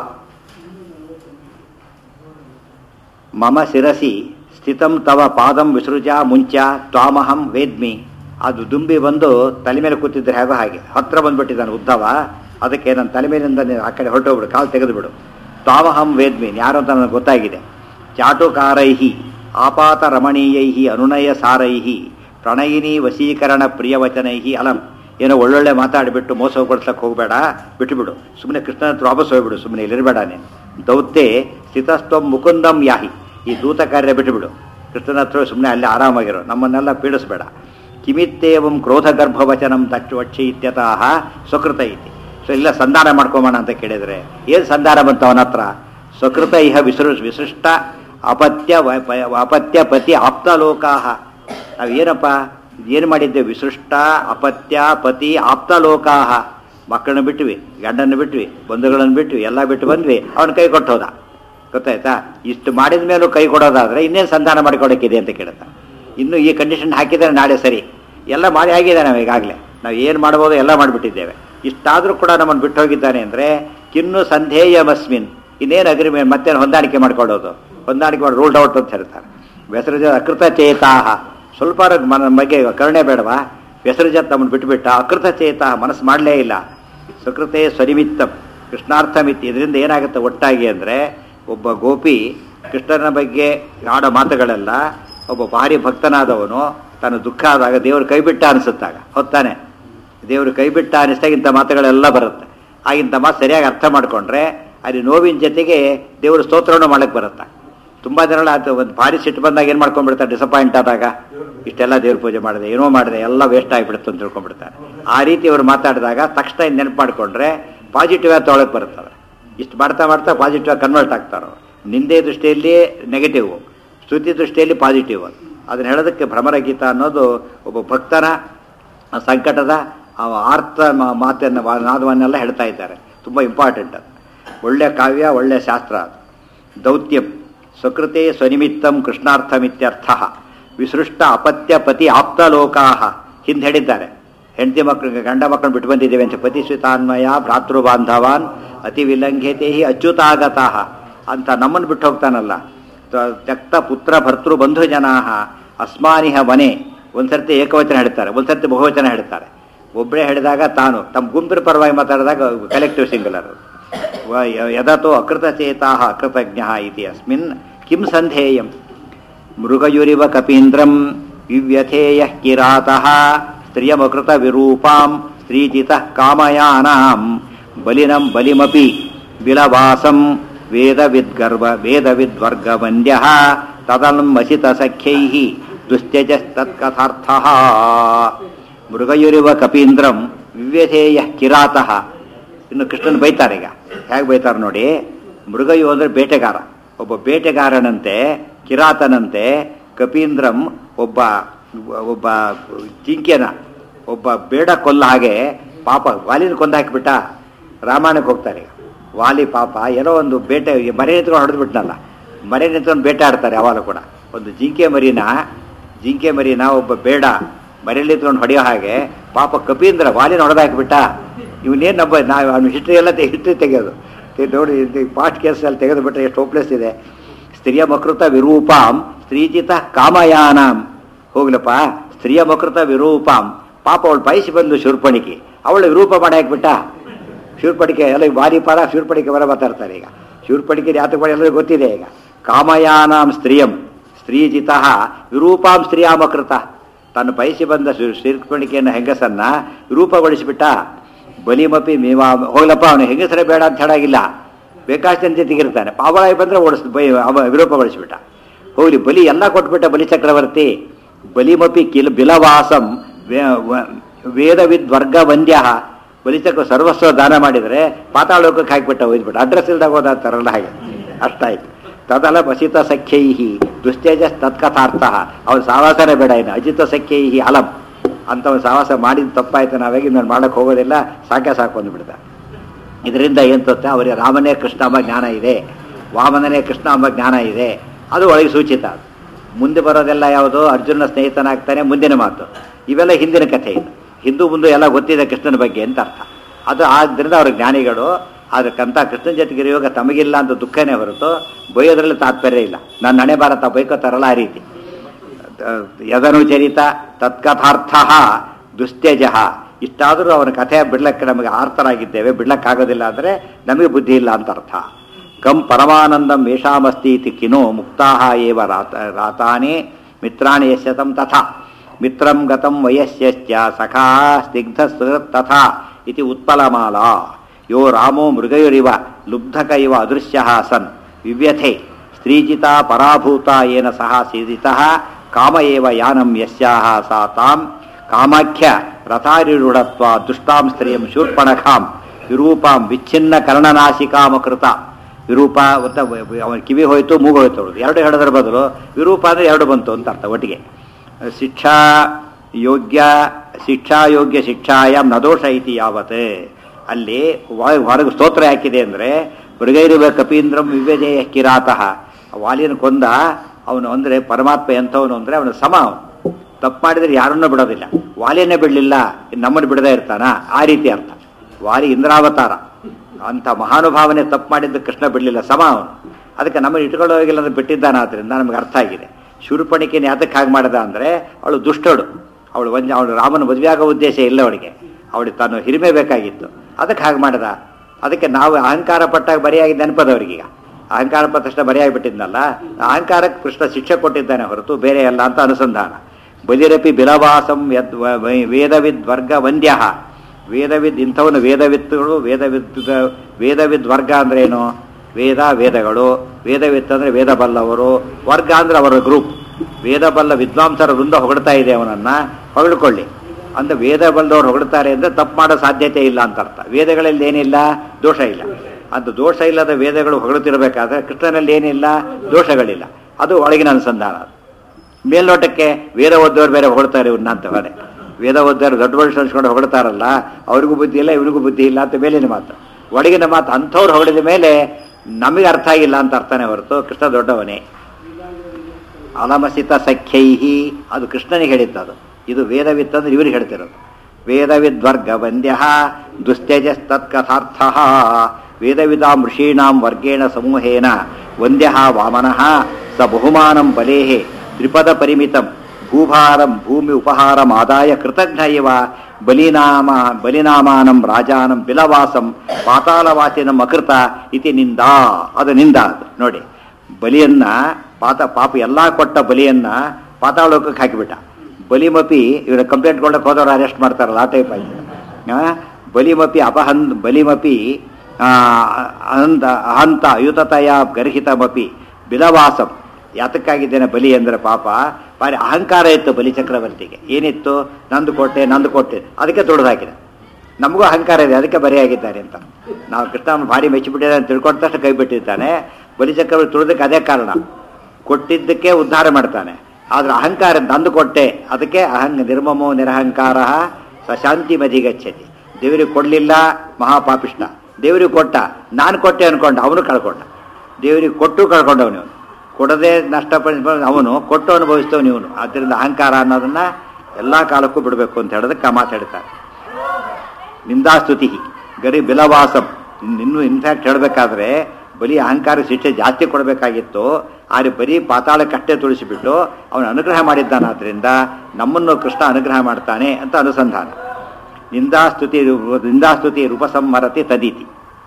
Speaker 1: ಮಮ ಶಿರಸಿ ಸ್ಥಿತಂ ತವ ಪಾದಂ ವಿಸೃಜ ಮುಂಚ ತ್ವಾಮಹಂ ವೇದ್ಮಿ ಅದು ದುಂಬಿ ಬಂದು ತಲೆ ಮೇಲೆ ಕೂತಿದ್ರೆ ಹೇಗೋ ಹಾಗೆ ಹತ್ರ ಬಂದ್ಬಿಟ್ಟಿದ್ದಾನೆ ಉದ್ದವ ಅದಕ್ಕೆ ನನ್ನ ತಲೆ ಮೇಲಿಂದ ನೀನು ಆ ಕಡೆ ಹೊರಟೋಗ್ಬಿಡು ಕಾಲು ತೆಗೆದುಬಿಡು ತ್ವಾಮಹಂ ವೇದ್ಮಿ ಯಾರು ಅಂತ ನನಗೆ ಗೊತ್ತಾಗಿದೆ ಚಾಟುಕಾರೈಹಿ ಆಪಾತ ರಮಣೀಯೈ ಅನುನಯ ಸಾರೈಹಿ ಪ್ರಣಯಿನಿ ವಶೀಕರಣ ಪ್ರಿಯವಚನೈಹಿ ಅಲಂ ಏನೋ ಒಳ್ಳೊಳ್ಳೆ ಮಾತಾಡಿಬಿಟ್ಟು ಮೋಸಗೊಳಿಸಕ್ಕೆ ಹೋಗಬೇಡ ಬಿಟ್ಟುಬಿಡು ಸುಮ್ಮನೆ ಕೃಷ್ಣನ ಹತ್ರ ವಾಪಸ್ ಹೋಗ್ಬಿಡು ಸುಮ್ಮನೆ ಇಲ್ಲಿರಬೇಡ ನೀನು ದೌತ್ಯೆ ಸ್ಥಿತಸ್ತ್ವಂ ಮುಕುಂದಂ ಯಾಹಿ ಈ ದೂತ ಕಾರ್ಯ ಬಿಟ್ಟುಬಿಡು ಕೃಷ್ಣನ ಹತ್ರ ಸುಮ್ಮನೆ ಅಲ್ಲಿ ಆರಾಮಾಗಿರೋ ನಮ್ಮನ್ನೆಲ್ಲ ಪೀಡಿಸ್ಬೇಡ ಕಿಮಿತ್ತೇವಂ ಕ್ರೋಧ ಗರ್ಭವಚನಂ ತಚ್ಚು ವಕ್ಷಿ ಇತ್ಯತಃ ಸ್ವಕೃತ ಇತಿ ಸೊ ಇಲ್ಲ ಸಂಧಾನ ಮಾಡ್ಕೊಂಬೋಣ ಅಂತ ಕೇಳಿದ್ರೆ ಏನು ಸಂಧಾನ ಬಂತು ಅವನ ಹತ್ರ ಸ್ವಕೃತ ಇಹ ವಿಸೃ ವಿಶಿಷ್ಟ ಅಪತ್ಯ ವ- ಪ- ಅಪತ್ಯ ಪತಿ ಆಪ್ತಲೋಕಾಹ ನಾವು ಏನಪ್ಪ ಏನು ಮಾಡಿದ್ದೇವೆ ವಿಸೃಷ್ಟ ಅಪತ್ಯ ಪತಿ ಆಪ್ತಲೋಕಾಹ ಮಕ್ಕಳನ್ನ ಬಿಟ್ವಿ ಗಂಡನ್ನು ಬಿಟ್ವಿ ಬಂಧುಗಳನ್ನು ಬಿಟ್ವಿ ಎಲ್ಲ ಬಿಟ್ಟು ಬಂದ್ವಿ ಅವನ ಕೈ ಕೊಟ್ಟು ಹೋದ ಗೊತ್ತಾಯ್ತಾ ಇಷ್ಟು ಮಾಡಿದ ಮೇಲೂ ಕೈ ಕೊಡೋದಾದ್ರೆ ಇನ್ನೇನು ಸಂಧಾನ ಮಾಡಿಕೊಡಕ್ಕಿದೆ ಅಂತ ಕೇಳ್ತಾ ಇನ್ನು ಈ ಕಂಡೀಷನ್ ಹಾಕಿದರೆ ನಾಳೆ ಸರಿ ಎಲ್ಲ ಮಾಡಿ ಆಗಿದೆ ನಾವು ಈಗಾಗಲೇ ನಾವು ಏನು ಮಾಡ್ಬೋದು ಎಲ್ಲ ಮಾಡಿಬಿಟ್ಟಿದ್ದೇವೆ ಇಷ್ಟಾದರೂ ಕೂಡ ನಮ್ಮನ್ನು ಬಿಟ್ಟು ಹೋಗಿದ್ದಾನೆ ಅಂದರೆ ಕಿನ್ನು ಸಂಧೇಯ ಮಸ್ಮಿನ್ ಇನ್ನೇನು ಅಗ್ರಿಮೆಂಟ್ ಮತ್ತೇನು ಹೊಂದಾಣಿಕೆ ಮಾಡ್ಕೊಳ್ಳೋದು ಹೊಂದಾಣಿಕೆ ಮಾಡಿ ರೂಲ್ಡ್ ಔಟ್ ಅಂತ ಹೇಳ್ತಾರೆ ವ್ಯಸೃಜ ಅಕೃತ ಚೇತಾಹ ಸ್ವಲ್ಪ ಮನ ಬಗ್ಗೆ ಕರುಣೆ ಬೇಡವಾ ವ್ಯಸೃಜತ್ ನಮ್ಮನ್ನು ಬಿಟ್ಟುಬಿಟ್ಟ ಅಕೃತ ಚೇತಾಹ ಮನಸ್ಸು ಮಾಡಲೇ ಇಲ್ಲ ಸುಕೃತೆ ಸ್ವನಿಮಿತ್ತಂ ಕೃಷ್ಣಾರ್ಥಮಿತಿ ಇದರಿಂದ ಏನಾಗುತ್ತೆ ಒಟ್ಟಾಗಿ ಅಂದರೆ ಒಬ್ಬ ಗೋಪಿ ಕೃಷ್ಣನ ಬಗ್ಗೆ ಆಡೋ ಮಾತುಗಳೆಲ್ಲ ಒಬ್ಬ ಭಾರಿ ಭಕ್ತನಾದವನು ತನ್ನ ದುಃಖ ಆದಾಗ ದೇವರು ಕೈ ಬಿಟ್ಟ ಅನಿಸುತ್ತಾಗ ಹೊತ್ತಾನೆ ದೇವರು ಕೈ ಬಿಟ್ಟ ಅನಿಸಿದಾಗ ಇಂಥ ಮಾತುಗಳೆಲ್ಲ ಬರುತ್ತೆ ಆಗಿಂತ ಮಾತು ಸರಿಯಾಗಿ ಅರ್ಥ ಮಾಡಿಕೊಂಡ್ರೆ ಅಲ್ಲಿ ನೋವಿನ ಜೊತೆಗೆ ದೇವರು ಸ್ತೋತ್ರವನ್ನು ಮಾಡಕ್ಕೆ ಬರುತ್ತೆ ತುಂಬ ಜನ ಅದು ಒಂದು ಭಾರಿ ಸಿಟ್ಟು ಬಂದಾಗ ಏನು ಮಾಡ್ಕೊಂಡ್ಬಿಡ್ತಾರೆ ಡಿಸಪಾಯಿಂಟ್ ಆದಾಗ ಇಷ್ಟೆಲ್ಲ ದೇವ್ರ ಪೂಜೆ ಮಾಡಿದೆ ಏನೋ ಮಾಡಿದೆ ಎಲ್ಲ ವೇಸ್ಟ್ ಆಗಿಬಿಡುತ್ತೆ ಅಂತ ತಿಳ್ಕೊಂಡ್ಬಿಡ್ತಾರೆ ಆ ರೀತಿ ಅವ್ರು ಮಾತಾಡಿದಾಗ ತಕ್ಷಣ ನೆನಪು ಮಾಡಿಕೊಂಡ್ರೆ ಪಾಸಿಟಿವ್ ಆಗಿ ತೊಗೊಳಕ್ಕೆ ಬರುತ್ತವೆ ಇಷ್ಟು ಮಾಡ್ತಾ ಮಾಡ್ತಾ ಪಾಸಿಟಿವ್ ಆಗಿ ಕನ್ವರ್ಟ್ ಆಗ್ತಾರೆ ಅವ್ರು. ನಿಂದೆ ದೃಷ್ಟಿಯಲ್ಲಿ ನೆಗೆಟಿವ್ ಸ್ತುತಿ ದೃಷ್ಟಿಯಲ್ಲಿ ಪಾಸಿಟಿವ್ ಅದನ್ನ ಹೇಳೋದಕ್ಕೆ ಭ್ರಮರಗೀತ ಅನ್ನೋದು ಒಬ್ಬ ಭಕ್ತನ ಆ ಸಂಕಟದ ಆ ಆರ್ಥ ಮಾ- ಮಾತನ್ನ ವಾ- ನಾದವನ್ನೆಲ್ಲ ಹೇಳ್ತಾ ಇದ್ದಾರೆ ತುಂಬ ಇಂಪಾರ್ಟೆಂಟ್ ಅದು ಒಳ್ಳೆಯ ಕಾವ್ಯ ಒಳ್ಳೆಯ ಶಾಸ್ತ್ರ ಅದು ದೌತ್ಯಂ ಸ್ವಕೃತೆ ಸ್ವನಿಮಿತ್ತಂ ಕೃಷ್ಣಾರ್ಥಮಿತ್ಯರ್ಥ ವಿಸೃಷ್ಟ ಅಪತ್ಯ ಪತಿ ಆಪ್ತಲೋಕಾ ಹಿಂದೆ ಹೇಳಿದ್ದಾರೆ ಹೆಂಡತಿ ಮಕ್ಕಳು ಗಂಡ ಮಕ್ಕಳು ಬಿಟ್ಟು ಬಂದಿದ್ದೇವೆ ಅಂತ ಪತಿ ಸ್ವಿತಾನ್ಮಯ ಭ್ರಾತೃ ಬಾಂಧವಾನ್ ಅತಿ ವಿಲಂಘ್ಯತೆ ಹಿ ಅಚ್ಯುತಾಗತಃ ಅಂತ ನಮ್ಮನ್ನು ಬಿಟ್ಟು ಹೋಗ್ತಾನಲ್ಲ ತ- ತ್ಯಕ್ತ ಪುತ್ರ ಭರ್ತೃ ಬಂಧು ಜನಾ ಅಸ್ಮಾನಿಹ ಮನೆ ಒಂದ್ಸರ್ತಿ ಏಕವಚನ ಹೇಳ್ತಾರೆ ಒಂದ್ಸರ್ತಿ ಬಹುವಚನ ಹೇಳ್ತಾರೆ ಒಬ್ಬರೇ ಹೇಳಿದಾಗ ತಾನು ತಮ್ಮ ಗುಂಪಿನ ಪರವಾಗಿ ಮಾತಾಡಿದಾಗ ಕಲೆಕ್ಟಿವ್ ಸಿಂಗುಲರ್ ಯದತೋ ಅಕೃತಚೇತಾ ಅಕೃತಜ್ಞ ಇತಿ ಅಸ್ಮಿನ್ ಕಿಂ ಸಂಧೇಯಂ ಮೃಗಯುರಿವ ಕಪೀಂದ್ರಂ ವಿವ್ಯಥೇಯ ಕಿರಾತಃ ಸ್ತ್ರಿಯಮಕೃತ ವಿರೂಪಾಂ ಸ್ತ್ರೀಜಿತಃ ಕಾಮಯಾನಾಂ ಬಲಿನಂ ಬಲಿಮಪಿ ಬಿಲವಾಸಂ ವೇದವಿದ್ಗರ್ವ ವೇದವಿದ್ವರ್ಗವಂದ್ಯ ತದನ್ಮಸಿತ ಸಖ್ಯೈಃ ದುಶ್ಚಜಸ್ತತ್ಕಥಾರ್ಥಃ ಮೃಗಯುರಿವ ಕಪೀಂದ್ರಂ ವಿವ್ಯಥೇಯ ಕಿರಾತಃ ಇನ್ನು ಕೃಷ್ಣನ್ ಬೈತಾರೆ ಈಗ ಹೇಗೆ ಬೈತಾರೆ ನೋಡಿ ಮೃಗಯು ಅಂದರೆ ಬೇಟೆಗಾರ ಒಬ್ಬ ಬೇಟೆಗಾರನಂತೆ ಕಿರಾತನಂತೆ ಕಪೀಂದ್ರಂ ಒಬ್ಬ ಒಬ್ಬ ಜಿಂಕೆನ ಒಬ್ಬ ಬೇಡ ಕೊಲ್ಲ ಹಾಗೆ ಪಾಪ ವಾಲಿನ ಕೊಂದು ಹಾಕಿಬಿಟ್ಟ ರಾಮಾಯಣಕ್ಕೆ ಹೋಗ್ತಾರೆ ವಾಲಿ ಪಾಪ ಏನೋ ಒಂದು ಬೇಟೆ ಮರೆ ನಿಂತ್ಕೊಂಡು ಹೊಡೆದು ಬಿಟ್ನಲ್ಲ ಮರೆ ನಿಂತ್ಕೊಂಡು ಬೇಟೆ ಆಡ್ತಾರೆ ಅವಾಗ ಕೂಡ ಒಂದು ಜಿಂಕೆ ಮರಿನ ಜಿಂಕೆ ಮರಿನ ಒಬ್ಬ ಬೇಡ ಮರೆಯಲ್ಲಿ ನಿಂತ್ಕೊಂಡು ಹೊಡೆಯೋ ಹಾಗೆ ಪಾಪ ಕಪೀಂದ್ರ ವಾಲಿನ ಹೊಡೆದಾಕ್ಬಿಟ್ಟ ಇವನೇನು ನಮ್ಮ ನಾವು ಅವ್ನ ಹಿಸ್ಟ್ರಿ ಎಲ್ಲ ಹಿಸ್ಟ್ರಿ ತೆಗೆಯೋದು ತೆ- ನೋಡಿ ಪಾಸ್ಟ್ ಕೇಸಲ್ಲಿ ತೆಗೆದು ಬಿಟ್ರೆ ಎಷ್ಟು ಹೋಪ್ಲೆಸ್ ಇದೆ ಸ್ತ್ರೀಯ ಮಕೃತ ವಿರೂಪಾಂ ಸ್ತ್ರೀಜಿತ ಕಾಮಯಾನಾಂ ಹೋಗ್ಲಪ್ಪ ಸ್ತ್ರೀಯ ಮಕೃತ ವಿರೂಪಾಂ ಪಾಪ ಅವಳು ಬಯಸಿ ಬಂದು ಶೂರ್ಪಣಿಕೆ ಅವಳು ವಿರೂಪ ಮಾಡಿ ಹಾಕ್ಬಿಟ್ಟ ಶೂರ್ಪಣಿಕೆ ಎಲ್ಲ ಬಾರಿ ಪಾರ ಶೂರ್ಪಣಿಕೆ ಬರ ಮಾತಾಡ್ತಾರೆ ಈಗ ಶೂರ್ಪಣಿಕೆ ಯಾತಕ ಎಲ್ಲರಿಗೂ ಗೊತ್ತಿದೆ ಈಗ ಕಾಮಯಾನಾಂ ಸ್ತ್ರೀಯಂ ಸ್ತ್ರೀಜಿತ ವಿರೂಪಾಂ ಸ್ತ್ರೀಯಾಮಕೃತ ತಾನು ಬಯಸಿ ಬಂದ ಶೂ- ಶೂರ್ಪಣಿಕೆಯನ್ನು ಹೆಂಗಸನ್ನ ವಿರೂಪಗೊಳಿಸಿಬಿಟ್ಟ ಬಲಿಮಪಿ ಮೀವಾ ಹೋಗ್ಲಪ್ಪ ಅವನು ಹೆಂಗಸರೇ ಬೇಡ ಅಂತ ಹೇಳಾಗಿಲ್ಲ ಬೇಕಾಷ್ಟು ಜೊತೆಗಿರ್ತಾನೆ ಪಾವಳಾಗಿ ಬಂದ್ರೆ ಓಡಿಸ್ ಬೈ ಅವ ವಿರೂಪಗೊಳಿಸಿಬಿಟ್ಟ ಹೋಗ್ಲಿ ಬಲಿ ಎಲ್ಲ ಕೊಟ್ಬಿಟ್ಟ ಬಲಿ ಚಕ್ರವರ್ತಿ ಬಲಿಮಪಿ ಕಿಲ್ ಬಿಲವಾಸಂ ವೇ- ವ- ವೇದವಿದ್ವರ್ಗ ವಂದ್ಯ ಬಲಿಚಕ್ರ ಸರ್ವಸ್ವ ದಾನ ಮಾಡಿದರೆ ಪಾತಾಳೋಕಕ್ಕೆ ಹಾಕಿಬಿಟ್ಟ ಒಯ್ದ್ಬಿಟ್ಟ ಅಡ್ರೆಸ್ ಇಲ್ದಾಗ ಹೋದ ಅಂತಾರಲ್ಲ ಹಾಗೆ ಅಷ್ಟಾಯ್ತು ತದಲ ಬಸಿತ ಸಖ್ಯೈಹಿ ದುಸ್ತೇಜಸ್ ತತ್ಕಥಾರ್ಥ ಅವನು ಸಾವಾಸನೇ ಬೇಡ ಇನ್ನು ಅಜಿತ ಸಖ್ಯೈಹಿ ಅಲಂ ಅಂಥವ್ನು ಸಾವಾಸ ಮಾಡಿದ ತಪ್ಪಾಯ್ತು ನಾವಾಗಿ ನಾನು ಮಾಡಕ್ಕೆ ಹೋಗೋದಿಲ್ಲ ಸಾಕೆ ಸಾಕು ಅಂದ್ಬಿಡ್ತ ಇದರಿಂದ ಏನು ತೋತ್ತೆ ಅವರಿಗೆ ರಾಮನೇ ಕೃಷ್ಣ ಎಂಬ ಜ್ಞಾನ ಇದೆ ವಾಮನನೇ ಕೃಷ್ಣ ಎಂಬ ಜ್ಞಾನ ಇದೆ ಅದು ಒಳಗೆ ಸೂಚಿತ ಮುಂದೆ ಬರೋದೆಲ್ಲ ಯಾವುದು ಅರ್ಜುನ ಸ್ನೇಹಿತನಾಗ್ತಾನೆ ಮುಂದಿನ ಮಾತು ಇವೆಲ್ಲ ಹಿಂದಿನ ಕಥೆ ಇದು ಹಿಂದೂ ಮುಂದೆ ಎಲ್ಲ ಗೊತ್ತಿದೆ ಕೃಷ್ಣನ ಬಗ್ಗೆ ಅಂತ ಅರ್ಥ ಅದು ಆದ್ದರಿಂದ ಅವ್ರ ಜ್ಞಾನಿಗಳು ಅದಕ್ಕಂತ ಕೃಷ್ಣನ ಜೊತೆಗೆ ಇರುವಾಗ ತಮಗಿಲ್ಲ ಅಂತ ದುಃಖನೇ ಹೊರತು ಬೈಯೋದ್ರಲ್ಲಿ ತಾತ್ಪರ್ಯ ಇಲ್ಲ ನನ್ನ ಹಣೆ ಭಾರತ ಬೈಕೋತಾರಲ್ಲ ಆ ರೀತಿ ಯದನುಚರಿತ ತತ್ಕಥಾರ್ಥ ದುಸ್ತ್ಯಜ ಇಷ್ಟಾದರೂ ಅವನ ಕಥೆ ಬಿಡ್ಲಕ್ಕೆ ನಮಗೆ ಆರ್ತರಾಗಿದ್ದೇವೆ ಬಿಡ್ಲಕ್ಕಾಗೋದಿಲ್ಲ ಅಂದರೆ ನಮಗೆ ಬುದ್ಧಿ ಇಲ್ಲ ಅಂತ ಅರ್ಥ ಕಂ ಪರಮಾನಂದಂ ಯೇಷಾಮಸ್ತಿ ಇತಿ ಕಿನೋ ಮುಕ್ತಾ ಏವ ರಾತ ರಾತಾನೇ ಮಿತ್ರಾಣಿ ಯಶ್ಯತಂ ತಥಾ ಮಿತ್ರಂ ಗತಂ ವಯಸ್ಯಶ್ಚ ಸಖಾ ಸ್ನಿಗ್ಧ ತಥಾ ಇತಿ ಉತ್ಪಲಮಾಲಾ ಯೋ ರಾಮೋ ಮೃಗಯುರಿವ ಲುಬ್ಧಕ ಇವ ಅದೃಶ್ಯ ಸನ್ ವಿವ್ಯಥೆ ಸ್ತ್ರೀಜಿತ ಪರಾಭೂತ ಏನ ಸಹ ಸೀದಿತಃ ಕಾಮ ಏವ ಯಾನಂ ಯಸ್ಯಾಹ ಸಾ ತಾಂ ಕಾಮಾಖ್ಯ ರಥಾರಿರುಢತ್ವ ದುಷ್ಟಾಂ ಸ್ತ್ರೀಯಂ ಶೂರ್ಪಣಖಾಂ ವಿರೂಪಾಂ ವಿಚ್ಛಿನ್ನ ಕರ್ಣನಾಶಿಕಾಮಕೃತ ವಿರೂಪ ಒತ್ತ ಅವನ ಕಿವಿ ಹೋಯ್ತು ಮೂಗು ಹೋಯ್ತು ಅವಳದು ಎರಡು ಹೇಳೋದ್ರ ಬದಲು ವಿರೂಪ ಅಂದರೆ ಎರಡು ಬಂತು ಅಂತ ಅರ್ಥ ಒಟ್ಟಿಗೆ ಶಿಕ್ಷಾ ಯೋಗ್ಯ ಶಿಕ್ಷಾ ಯೋಗ್ಯ ಶಿಕ್ಷಾಯಾಮ್ ನದೋಷ ಐತಿ ಯಾವತ್ ಅಲ್ಲಿ ವ- ಹೊರಗೆ ಸ್ತೋತ್ರ ಯಾಕಿದೆ ಅಂದರೆ ಮೃಗೈರುವ ಕಪೀಂದ್ರಂ ವಿವ್ಯಜಯ ಕಿರಾತಃ ವಾಲಿನ ಕೊಂದ ಅವನು ಅಂದರೆ ಪರಮಾತ್ಮ ಎಂಥವನು ಅಂದರೆ ಅವನು ಸಮ ಅವನು ತಪ್ಪು ಮಾಡಿದರೆ ಯಾರನ್ನೂ ಬಿಡೋದಿಲ್ಲ ವಾಲಿಯನ್ನೇ ಬಿಡಲಿಲ್ಲ ನಮ್ಮನ್ನು ಬಿಡದೇ ಇರ್ತಾನ ಆ ರೀತಿ ಅರ್ಥ ವಾಲಿ ಇಂದ್ರಾವತಾರ ಅಂಥ ಮಹಾನುಭಾವನೆ ತಪ್ಪು ಮಾಡಿದ್ದು ಕೃಷ್ಣ ಬಿಡಲಿಲ್ಲ ಸಮ ಅವನು ಅದಕ್ಕೆ ನಮ್ಮನ್ನು ಇಟ್ಕೊಳ್ಳೋಗಿಲ್ಲ ಅಂದ್ರೆ ಬಿಟ್ಟಿದ್ದಾನಾದ್ರಿಂದ ನಮಗೆ ಅರ್ಥ ಆಗಿದೆ ಶೂರ್ಪಣಿಕೆನ ಯಾತಕ್ಕೆ ಹಾಗೆ ಮಾಡದ ಅಂದರೆ ಅವಳು ದುಷ್ಟಳು ಅವಳು ಒಂದು ಅವಳು ರಾಮನ ಮದುವೆ ಆಗೋ ಉದ್ದೇಶ ಇಲ್ಲ ಅವಳಿಗೆ ಅವಳಿಗೆ ತಾನು ಹಿರಿಮೆ ಬೇಕಾಗಿತ್ತು ಅದಕ್ಕೆ ಹಾಗೆ ಮಾಡದ ಅದಕ್ಕೆ ನಾವು ಅಹಂಕಾರ ಪಟ್ಟಾಗ ಬರಿಯಾಗಿ ನೆನಪದವರಿಗೀಗ ಅಹಂಕಾರ ಪಟ್ಟ ತಕ್ಷಣ ಬರಿಯಾಗಿಬಿಟ್ಟಿದ್ನಲ್ಲ ಆ ಅಹಂಕಾರಕ್ಕೆ ಕೃಷ್ಣ ಶಿಕ್ಷೆ ಕೊಟ್ಟಿದ್ದಾನೆ ಹೊರತು ಬೇರೆ ಅಲ್ಲ ಅಂತ ಅನುಸಂಧಾನ ಬಲಿರಪಿ ಬಿಲವಾಸಂ ಯದ್ ವ- ವೈ- ವೇದವಿದ್ ವರ್ಗ ವಂದ್ಯ ವೇದವಿದ್ ಇಂಥವನು ವೇದವಿತ್ತುಗಳು ವೇದವಿದ್ ವೇದವಿದ್ ವರ್ಗ ಅಂದ್ರೇನು ವೇದ ವೇದಗಳು ವೇದವಿತ್ ಅಂದರೆ ವೇದ ಬಲ್ಲವರು ವರ್ಗ ಅಂದ್ರೆ ಅವರ ಗ್ರೂಪ್ ವೇದ ಬಲ್ಲ ವಿದ್ವಾಂಸರ ವೃಂದ ಹೊಗಳ್ತಾ ಇದೆ ಅವನನ್ನ ಹೊಗಳ್ಕೊಳ್ಳಿ ಅಂದ್ರೆ ವೇದ ಬಲ್ಲದವ್ರು ಹೊಗಳ್ತಾರೆ ಅಂದರೆ ತಪ್ಪು ಮಾಡೋ ಸಾಧ್ಯತೆ ಇಲ್ಲ ಅಂತ ಅರ್ಥ ವೇದಗಳಲ್ಲಿ ಏನಿಲ್ಲ ದೋಷ ಇಲ್ಲ ಅದು ದೋಷ ಇಲ್ಲದ ವೇದಗಳು ಹೊಗಳುತ್ತಿರಬೇಕಾದ್ರೆ ಕೃಷ್ಣನಲ್ಲಿ ಏನಿಲ್ಲ ದೋಷಗಳಿಲ್ಲ ಅದು ಒಳಗಿನ ಅನುಸಂಧಾನ ಅದು. ಮೇಲ್ನೋಟಕ್ಕೆ ವೇದ ಓದೋರು ಬೇರೆ ಹೊಗಳ್ತಾರೆ ಇವ್ರನ್ನ ಅಂತ ಹೊರೆ ವೇದ ಓದೋರು ದೊಡ್ಡ ವರ್ಷ ಅನ್ಸ್ಕೊಂಡು ಹೊಗಳ್ತಾರಲ್ಲ ಅವ್ರಿಗೂ ಬುದ್ಧಿ ಇಲ್ಲ ಇವ್ರಿಗೂ ಬುದ್ಧಿ ಇಲ್ಲ ಅಂತ ಮೇಲಿನ ಮಾತು ಒಳಗಿನ ಮಾತು ಅಂಥವ್ರು ಹೊಗಳಿದ ಮೇಲೆ ನಮಗೆ ಅರ್ಥ ಆಗಿಲ್ಲ ಅಂತ ಅರ್ಥನೇ ಹೊರತು ಕೃಷ್ಣ ದೊಡ್ಡವನೇ ಅಲಮಸಿತ ಸಖ್ಯೈಹಿ ಅದು ಕೃಷ್ಣನಿಗೆ ಹೇಳಿದ್ದದು ಇದು ವೇದವಿತ್ ಅಂದ್ರೆ ಇವ್ರಿಗೆ ಹೇಳ್ತಿರೋದು ವೇದವಿದ್ವರ್ಗ ವಂದ್ಯ ದುಸ್ತೇಜಸ್ತತ್ಕಥಾರ್ಥ ವೇದವಿದಾಂ ಋಷೀಣಾಂ ವರ್ಗೇಣ ಸಮೂಹೇನ ವಂದ್ಯ ವಾಮನಃ ಸ ಬಹುಮಾನಂ ಬಲೇಹೆ ತ್ರಿಪದ ಪರಿಮಿತಂ ಭೂಭಾರಂ ಭೂಮಿ ಉಪಹಾರಮಾದಾಯ ಕೃತಜ್ಞ ಇವ ಬಲಿನಾಮ ಬಲಿನಾಮಾನಂ ರಾಜಾನಂ ಬಿಲವಾಸಂ ಪಾತಾಳವಾಸಿನಂ ಅಕೃತ ಇತಿ ನಿಂದ ಅದು ನಿಂದ ಅದು ನೋಡಿ ಬಲಿಯನ್ನ ಪಾತ ಪಾಪ ಎಲ್ಲ ಕೊಟ್ಟ ಬಲಿಯನ್ನ ಪಾತಾಳೋಕಕ್ಕೆ ಹಾಕಿಬಿಟ್ಟ ಬಲಿಮಪಿ ಇವರ ಕಂಪ್ಲೇಂಟ್ ಕೊಡಕ್ಕೆ ಹೋದವ್ರು ಅರೆಸ್ಟ್ ಮಾಡ್ತಾರಲ್ಲ ಆ ಟೈಪ್ ಆಯ್ತು ಆ, ಬಲಿಮಪಿ ಅಪಹನ್ ಬಲಿಮಪಿ ಆ, ಅಹಂತ ಅಹಂತ ಅಯುತತೆಯ ಗರ್ಹಿತಮಪಿ ಬಿಲವಾಸಂ ಯಾತಕ್ಕಾಗಿದ್ದೇನೆ ಬಲಿ ಅಂದರೆ ಪಾಪ ಭಾರಿ ಅಹಂಕಾರ ಇತ್ತು ಬಲಿ ಚಕ್ರವರ್ತಿಗೆ ಏನಿತ್ತು ನಂದು ಕೊಟ್ಟೆ ನಂದು ಕೊಟ್ಟೆ ಅದಕ್ಕೆ ತೊಡೆದು ಹಾಕಿದ ನಮಗೂ ಅಹಂಕಾರ ಇದೆ ಅದಕ್ಕೆ ಬರೆಯಾಗಿದ್ದಾರೆ ಅಂತ ನಾವು ಕೃಷ್ಣನ ಭಾರಿ ಮೆಚ್ಚಿಬಿಟ್ಟಿದೆ ಅಂತ ತಿಳ್ಕೊಂಡ ತಕ್ಷಣ ಕೈ ಬಿಟ್ಟಿರ್ತಾನೆ ಬಲಿಚಕ್ರವರ್ತಿ ತುಳಿದಕ್ಕೆ ಅದೇ ಕಾರಣ ಕೊಟ್ಟಿದ್ದಕ್ಕೆ ಉದ್ಧಾರ ಮಾಡ್ತಾನೆ ಆದ್ರೆ ಅಹಂಕಾರ ನಂದು ಕೊಟ್ಟೆ ಅದಕ್ಕೆ ಅಹಂಗ ನಿರ್ಮಮೋ ನಿರಹಂಕಾರ ಸಶಾಂತಿ ಮಧಿಗಚ್ಚತಿ ದೇವರಿಗೆ ಕೊಡಲಿಲ್ಲ ಮಹಾಪಾಪಿಷ್ಟ ದೇವರಿಗೆ ಕೊಟ್ಟ ನಾನು ಕೊಟ್ಟೆ ಅನ್ಕೊಂಡ ಅವನು ಕಳ್ಕೊಂಡ ದೇವರಿಗೆ ಕೊಟ್ಟು ಕಳ್ಕೊಂಡವನು ಇವನು ಕೊಡದೆ ನಷ್ಟ ಅವನು ಕೊಟ್ಟು ಅನುಭವಿಸ್ತವನು ಇವನು ಆದ್ದರಿಂದ ಅಹಂಕಾರ ಅನ್ನೋದನ್ನ ಎಲ್ಲ ಕಾಲಕ್ಕೂ ಬಿಡಬೇಕು ಅಂತ ಹೇಳೋದಕ್ಕೆ ಆ ಮಾತು ಹೇಳ್ತಾರೆ ನಿಂದಾಸ್ತುತಿ ಗರಿ ಬಿಲವಾಸಂ ಇನ್ನು ಇನ್ಫ್ಯಾಕ್ಟ್ ಹೇಳಬೇಕಾದ್ರೆ ಬಲಿ ಅಹಂಕಾರ ಶಿಕ್ಷೆ ಜಾಸ್ತಿ ಕೊಡಬೇಕಾಗಿತ್ತು ಆದರೆ ಬರೀ ಪಾತಾಳಕ್ಕಷ್ಟೇ ತುಳಿಸಿಬಿಟ್ಟು ಅವನು ಅನುಗ್ರಹ ಮಾಡಿದ್ದಾನಾದ್ರಿಂದ ನಮ್ಮನ್ನು ಕೃಷ್ಣ ಅನುಗ್ರಹ ಮಾಡ್ತಾನೆ ಅಂತ ಅನುಸಂಧಾನ ನಿಂದಾಸ್ತುತಿ ನಿಂದಾಸ್ತುತಿ ರೂಪಸಂಹರತಿ ತದಿತಿ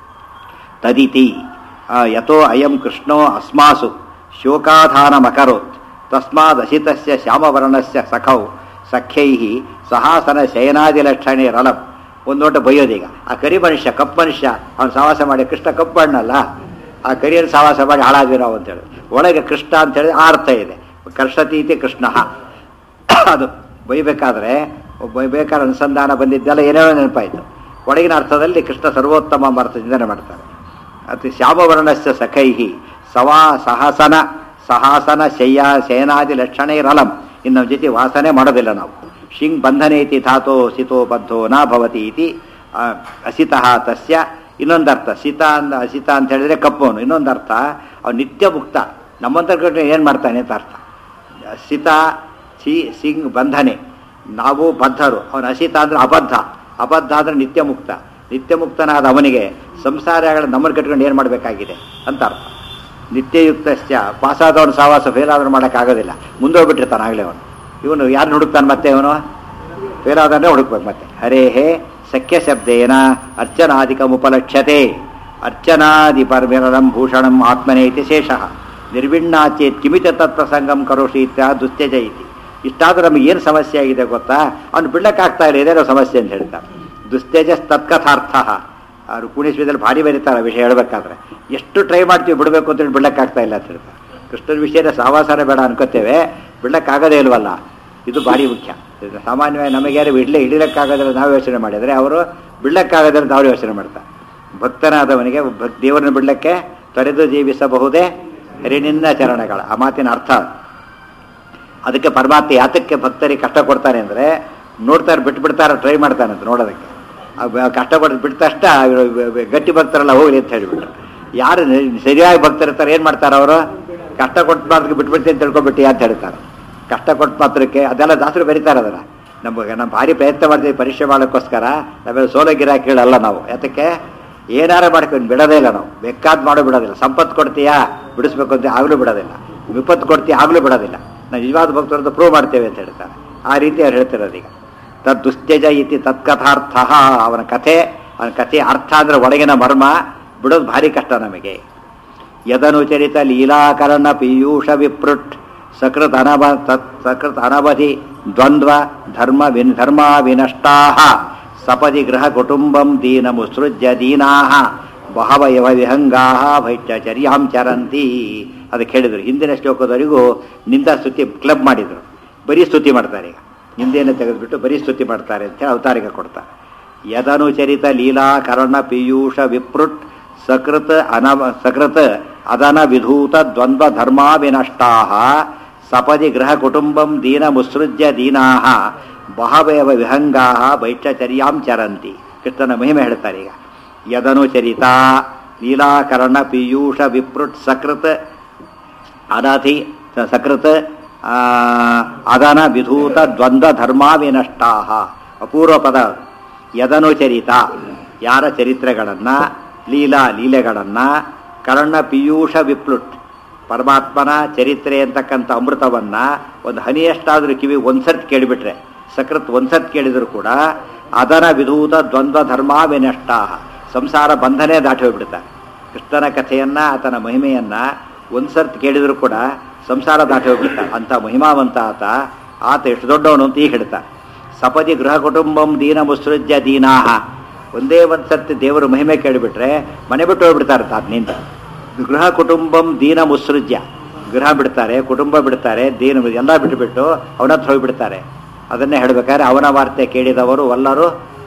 Speaker 1: ತದಿತಿ ಆ, ಯಥೋ ಅಯಂ ಕೃಷ್ಣೋ ಅಸ್ಮಾಸು ಶೋಕಾಧಾನಮಕರೋತ್ ತಸ್ಮಾದಸಿತಸ್ಯ ಶ್ಯಾಮವರ್ಣಸ್ಯ ಸಖೌ ಸಖ್ಯೈ ಸಹಾಸನ ಶಯನಾದಿಲಕ್ಷಣೆ ರಲಂ ಒಂದು ನೋಟ ಬೈಯೋದೀಗ ಆ ಕರಿ ಮನುಷ್ಯ ಕಪ್ಪು ಮನುಷ್ಯ ಅವನು ಸಹವಾಸ ಮಾಡಿ ಕೃಷ್ಣ ಕಪ್ಪು ಬಣ್ಣಲ್ಲ ಆ ಕರಿಯನ್ನು ಸಹವಾಸ ಮಾಡಿ ಹಾಳಾಗಿರೋ ಅಂತೇಳಿ ಒಳಗೆ ಕೃಷ್ಣ ಅಂತ ಹೇಳಿ ಆ ಅರ್ಥ ಇದೆ ಕರ್ಷತೀತಿ ಕೃಷ್ಣ ಅದು ಬೈಬೇಕಾದ್ರೆ ಬೈಬೇಕಾದ್ರೆ ಅನುಸಂಧಾನ ಬಂದಿದ್ದೆಲ್ಲ ಏನೇನೋ ನೆನಪಾಯಿತು ಒಳಗಿನ ಅರ್ಥದಲ್ಲಿ ಕೃಷ್ಣ ಸರ್ವೋತ್ತಮ ಎಂಬ ಅರ್ಥ ಚಿಂತನೆ ಮಾಡ್ತಾರೆ ಅತಿ ಶ್ಯಾಮವರ್ಣಸ್ಯ ಸಖೈಹಿ ಸವಾ ಸಹಸನ ಸಹಾಸನ ಶಯ್ಯ ಶಯನಾದಿ ಲಕ್ಷಣೇ ರಲಂ ಇನ್ನು ನಮ್ಮ ಜೊತೆ ವಾಸನೆ ಮಾಡೋದಿಲ್ಲ ನಾವು ಶಿಂಗ್ ಬಂಧನೆ ಇತಿ ಧಾತೋ ಸಿತೋ ಬದ್ಧೋ ನ ಭವತಿ ಇತಿ ಆ, ಅಸಿತಃ ತಸ್ಯ ಇನ್ನೊಂದರ್ಥ ಸಿತ ಅಂದ ಅಸಿತ ಅಂತ ಹೇಳಿದ್ರೆ ಕಪ್ಪವನು ಇನ್ನೊಂದರ್ಥ ಅವ್ನು ನಿತ್ಯ ಮುಕ್ತ ನಮ್ಮಂತ ಏನು ಮಾಡ್ತಾನೆ ಅಂತ ಅರ್ಥ ಸಿತ ಸಿ ಸಿಂಗ್ ಬಂಧನೆ ನಾವು ಬದ್ಧರು ಅವನ ಅಸಿತ ಅಂದ್ರೆ ಅಬದ್ಧ ಅಬದ್ಧ ಅಂದ್ರೆ ನಿತ್ಯ ಮುಕ್ತ ನಿತ್ಯ ಮುಕ್ತನಾದ ಅವನಿಗೆ ಸಂಸಾರಗಳ ನಮ್ಮನ್ನು ಕಟ್ಕೊಂಡು ಏನು ಮಾಡಬೇಕಾಗಿದೆ ಅಂತ ಅರ್ಥ ನಿತ್ಯಯುಕ್ತಶ್ಚ ಪಾಸಾದವನು ಸಹವಾಸ ಫೇಲ್ ಆದ್ರೂ ಮಾಡೋಕ್ಕಾಗೋದಿಲ್ಲ ಮುಂದೋಗ್ಬಿಟ್ಟಿರ್ತಾನೆ ಆಗಲೇ ಅವನು ಇವನು ಯಾರನ್ನ ಹುಡುಕ್ತಾನೆ ಮತ್ತೆ ಅವನು ಫೇಲ್ ಆದ್ರೆ ಹುಡುಕ್ಬೇಕು ಮತ್ತೆ ಹರೇ ಹೇ ಸಖ್ಯ ಶಬ್ದೇನ ಅರ್ಚನಾದಿಕಮುಪಲಕ್ಷ್ಯತೆ ಅರ್ಚನಾದಿ ಪರ್ಮಿರಂ ಭೂಷಣಂ ಆತ್ಮನೇತಿ ಶೇಷಃ ನಿರ್ವಿಣ್ಣಾಚೇತ್ ಕಿಮಿತ ತತ್ಪ್ರಸಂಗಂ ಕರೋಷಿ ಇತ್ಯ ದುಸ್ತ್ಯಜ ಇತಿ ಇಷ್ಟಾದ್ರೂ ನಮಗೆ ಏನು ಸಮಸ್ಯೆ ಆಗಿದೆ ಗೊತ್ತಾ ಅವ್ನು ಬಿಡಕ್ಕಾಗ್ತಾ ಇಲ್ಲ ಇದೇನೋ ಸಮಸ್ಯೆ ಅಂತ ಹೇಳ್ತಾರೆ ದುಸ್ತೇಜ ತತ್ಕಥಾರ್ಥ ಅವರು ಕುಣಿಸ್ವಿದಲ್ಲಿ ಭಾರಿ ಬರೀತಾರೆ ವಿಷಯ ಹೇಳ್ಬೇಕಾದ್ರೆ ಎಷ್ಟು ಟ್ರೈ ಮಾಡ್ತೀವಿ ಬಿಡಬೇಕು ಅಂತೇಳಿ ಬಿಡಕ್ಕಾಗ್ತಾ ಇಲ್ಲ ಅಂತ ಹೇಳ್ತಾರೆ ಕೃಷ್ಣನ ವಿಷಯದ ಸಹವಾಸನ ಬೇಡ ಅನ್ಕೋತೇವೆ ಬಿಡಕ್ಕಾಗದೇ ಇಲ್ವಲ್ಲ ಇದು ಭಾರಿ ಮುಖ್ಯ ಇದು ಸಾಮಾನ್ಯವಾಗಿ ನಮಗೆ ಯಾರು ಇಡ್ಲಿ ಹಿಡಿಲಕ್ಕಾಗೋದಿಲ್ಲ ನಾವು ಯೋಚನೆ ಮಾಡಿದರೆ ಅವರು ಬಿಡ್ಲಕ್ಕಾಗೋದಿಲ್ಲ ಅಂತ ಅವ್ರು ಯೋಚನೆ ಮಾಡ್ತಾರೆ ಭಕ್ತನಾದವನಿಗೆ ಭಕ್ ದೇವರನ್ನು ಬಿಡ್ಲಕ್ಕೆ ತೊರೆದು ಜೀವಿಸಬಹುದೇ ಹರಿನಿಂದ ಚರಣಗಳ ಆ ಮಾತಿನ ಅರ್ಥ ಅದಕ್ಕೆ ಪರಮಾತ್ಮ ಯಾತಕ್ಕೆ ಭಕ್ತರಿಗೆ ಕಷ್ಟ ಕೊಡ್ತಾನೆ ಅಂದರೆ ನೋಡ್ತಾರೆ ಬಿಟ್ಟು ಬಿಡ್ತಾರೆ ಟ್ರೈ ಮಾಡ್ತಾನೆ ಅಂತ ನೋಡೋದಕ್ಕೆ ಆ ಬ- ಕಷ್ಟ ಕೊಟ್ಟು ಬಿಟ್ಟ ತಕ್ಷಣ ಇವ್ರು ಬ- ಬ- ಗಟ್ಟಿ ಭಕ್ತರೆಲ್ಲ ಹೋಗ್ಲಿ ಅಂತ ಹೇಳಿಬಿಟ್ರು ಯಾರು ನಿ- ಸರಿಯಾಗಿ ಭಕ್ತರಿರ್ತಾರೆ ಏನು ಮಾಡ್ತಾರೆ ಅವರು ಕಷ್ಟ ಕೊಟ್ಟು ಮಾತ್ರಕ್ಕೆ ಬಿಟ್ಬಿಡ್ತೀನಿ ಅಂತ ತಿಳ್ಕೊಬಿಟ್ಟು ಅಂತ ಹೇಳ್ತಾರೆ ಕಷ್ಟ ಕೊಟ್ಟ ಮಾತ್ರಕ್ಕೆ ಅದೆಲ್ಲ ದಾಸರು ಬರೀತಾರೆ ಅದನ್ನ ನಮಗೆ ನಾವು ಭಾರಿ ಪ್ರಯತ್ನ ಮಾಡ್ತೀವಿ ಪರೀಕ್ಷೆ ಮಾಡೋಕ್ಕೋಸ್ಕರ ನಾವೆಲ್ಲ ಸೋಲ ಗಿರಾಕಿಗಳಲ್ಲ ನಾವು ಯಾತಕ್ಕೆ ಏನಾರ ಮಾಡ್ಕೊಂಡು ಬಿಡೋದೇ ಇಲ್ಲ ನಾವು ಬೇಕಾದ್ ಮಾಡೋ ಬಿಡೋದಿಲ್ಲ ಸಂಪತ್ತು ಕೊಡ್ತೀಯಾ ಬಿಡಿಸ್ಬೇಕು ಅಂತ ಆಗಲೂ ಬಿಡೋದಿಲ್ಲ ವಿಪತ್ತು ಕೊಡ್ತೀಯ ಆಗಲೂ ಬಿಡೋದಿಲ್ಲ ನಾವು ನಿಜವಾದ ಭಕ್ತರದ್ದು ಪ್ರೂವ್ ಮಾಡ್ತೇವೆ ಅಂತ ಹೇಳ್ತಾರೆ ಆ ರೀತಿ ಅವ್ರು ಹೇಳ್ತಿರೋದು ಈಗ ತದ್ ದುಸ್ತ್ಯಜ ಇತಿ ತತ್ಕಥಾರ್ಥ ಅವನ ಕಥೆ ಅವನ ಕಥೆಯ ಅರ್ಥ ಅಂದ್ರೆ ಒಳಗಿನ ಮರ್ಮ ಬಿಡೋದು ಭಾರಿ ಕಷ್ಟ ನಮಗೆ ಯದನುಚರಿತ ಲೀಲಾಕರಣ ಪೀಯೂಷ ವಿಪೃಟ್ ಸಕೃತ್ ಅನಬ ತತ್ ಸಕೃತ್ ಅನವಧಿ ದ್ವಂದ್ವ ಧರ್ಮ ವಿನ್ ಧರ್ಮ ವಿನಷ್ಟಾ ಸಪದಿ ಗೃಹ ಕುಟುಂಬಂ ದೀನ ಮುಸೃಜ್ಯ ದೀನಾ ಬಹವ ಯವ ವಿಹಂಗಾ ಭೈಷ್ಯಚರ್ಯಾಂ ಚರಂತಿ ಅದಕ್ಕೆ ಹೇಳಿದರು ಹಿಂದಿನ ಶ್ಲೋಕದವರೆಗೂ ನಿಂದ ಸ್ತುತಿ ಕ್ಲಬ್ ಮಾಡಿದರು ಬರೀ ಸ್ತುತಿ ಮಾಡ್ತಾರೆ ಈಗ ಹಿಂದೆಯನ್ನು ತೆಗೆದುಬಿಟ್ಟು ಬರೀ ಸ್ತುತಿ ಮಾಡ್ತಾರೆ ಅಂತ ಹೇಳಿ ಅವತಾರಿಕ ಕೊಡ್ತಾರೆ ಯದನುಚರಿತ ಲೀಲಾ ಕರ್ಣ ಪೀಯೂಷ ವಿಪೃಟ್ ಸಕೃತ್ ಅನವ ಸಕೃತ್ ಅದನ ವಿಧೂತ ದ್ವಂದ್ವ ಧರ್ಮಾ ವಿನಷ್ಟಾ ಸಪದಿ ಗೃಹ ಕುಟುಂಬಂ ದೀನ ಮುಸೃಜ್ಯ ದೀನಾ ಬಹವೇವ ವಿಹಂಗಾ ಬೈಷ್ಯಚರ್ಯಾಂ ಚರಂತಿ ಕೃಷ್ಣನ ಮಹಿಮೆ ಹೇಳ್ತಾರೆ ಈಗ ಯದನುಚರಿತ ಲೀಲಾಕರಣ ಪೀಯೂಷ ವಿಪೃಟ್ ಸಕೃತ್ ಅನಧಿ ಸಕೃತ್ ಆ, ಅದನ ವಿಧೂತ ದ್ವಂದ್ವ ಧರ್ಮ ವಿನಷ್ಟಾ ಅಪೂರ್ವ ಪದ ಯದನುಚರಿತ ಯಾರ ಚರಿತ್ರೆಗಳನ್ನು ಲೀಲಾ ಲೀಲೆಗಳನ್ನು ಕರ್ಣ ಪೀಯೂಷ ವಿಪ್ಲುಟ್ ಪರಮಾತ್ಮನ ಚರಿತ್ರೆ ಅಂತಕ್ಕಂಥ ಅಮೃತವನ್ನ ಒಂದು ಹನಿಯಷ್ಟಾದ್ರೂ ಕಿವಿ ಒಂದ್ಸರ್ತಿ ಕೇಳಿಬಿಟ್ರೆ ಸಕೃತ್ ಒಂದ್ಸರ್ತಿ ಕೇಳಿದ್ರು ಕೂಡ ಅದನ ವಿಧೂತ ದ್ವಂದ್ವ ಧರ್ಮ ವಿನಷ್ಟ ಸಂಸಾರ ಬಂಧನೇ ದಾಟಿ ಹೋಗ್ಬಿಡ್ತಾರೆ ಕೃಷ್ಣನ ಕಥೆಯನ್ನ ಆತನ ಮಹಿಮೆಯನ್ನ ಒಂದ್ಸರ್ತಿ ಕೇಳಿದ್ರು ಕೂಡ ಸಂಸಾರ ದಾಟಿ ಹೋಗ್ಬಿಡ್ತಾರೆ ಅಂತ ಮಹಿಮಾವಂತ ಆತ ಆತ ಎಷ್ಟು ದೊಡ್ಡವನು ಅಂತ ಈಗ ಹೇಳ್ತಾರೆ ಸಪದಿ ಗೃಹ ಕುಟುಂಬಂ ದೀನ ಮುಸೃಜ್ಯ ದೀನಾಹ ಒಂದೇ ಒಂದು ಸರ್ತಿ ದೇವರ ಮಹಿಮೆ ಕೇಳಿಬಿಟ್ರೆ ಮನೆ ಬಿಟ್ಟು ಹೋಗ್ಬಿಡ್ತಾರೆ ತಾದ್ನಿಂದ ಗೃಹ ಕುಟುಂಬಂ ದೀನ ಮುಸೃಜ್ಯ ಗೃಹ ಬಿಡ್ತಾರೆ ಕುಟುಂಬ ಬಿಡ್ತಾರೆ ದೀನ ಎಲ್ಲ ಬಿಟ್ಟುಬಿಟ್ಟು ಅವನ ಹತ್ರ ಹೋಗ್ಬಿಡ್ತಾರೆ ಅದನ್ನೇ ಹೇಳ್ಬೇಕಾದ್ರೆ ಅವನ ವಾರ್ತೆ ಕೇಳಿದವರು ಎಲ್ಲರೂ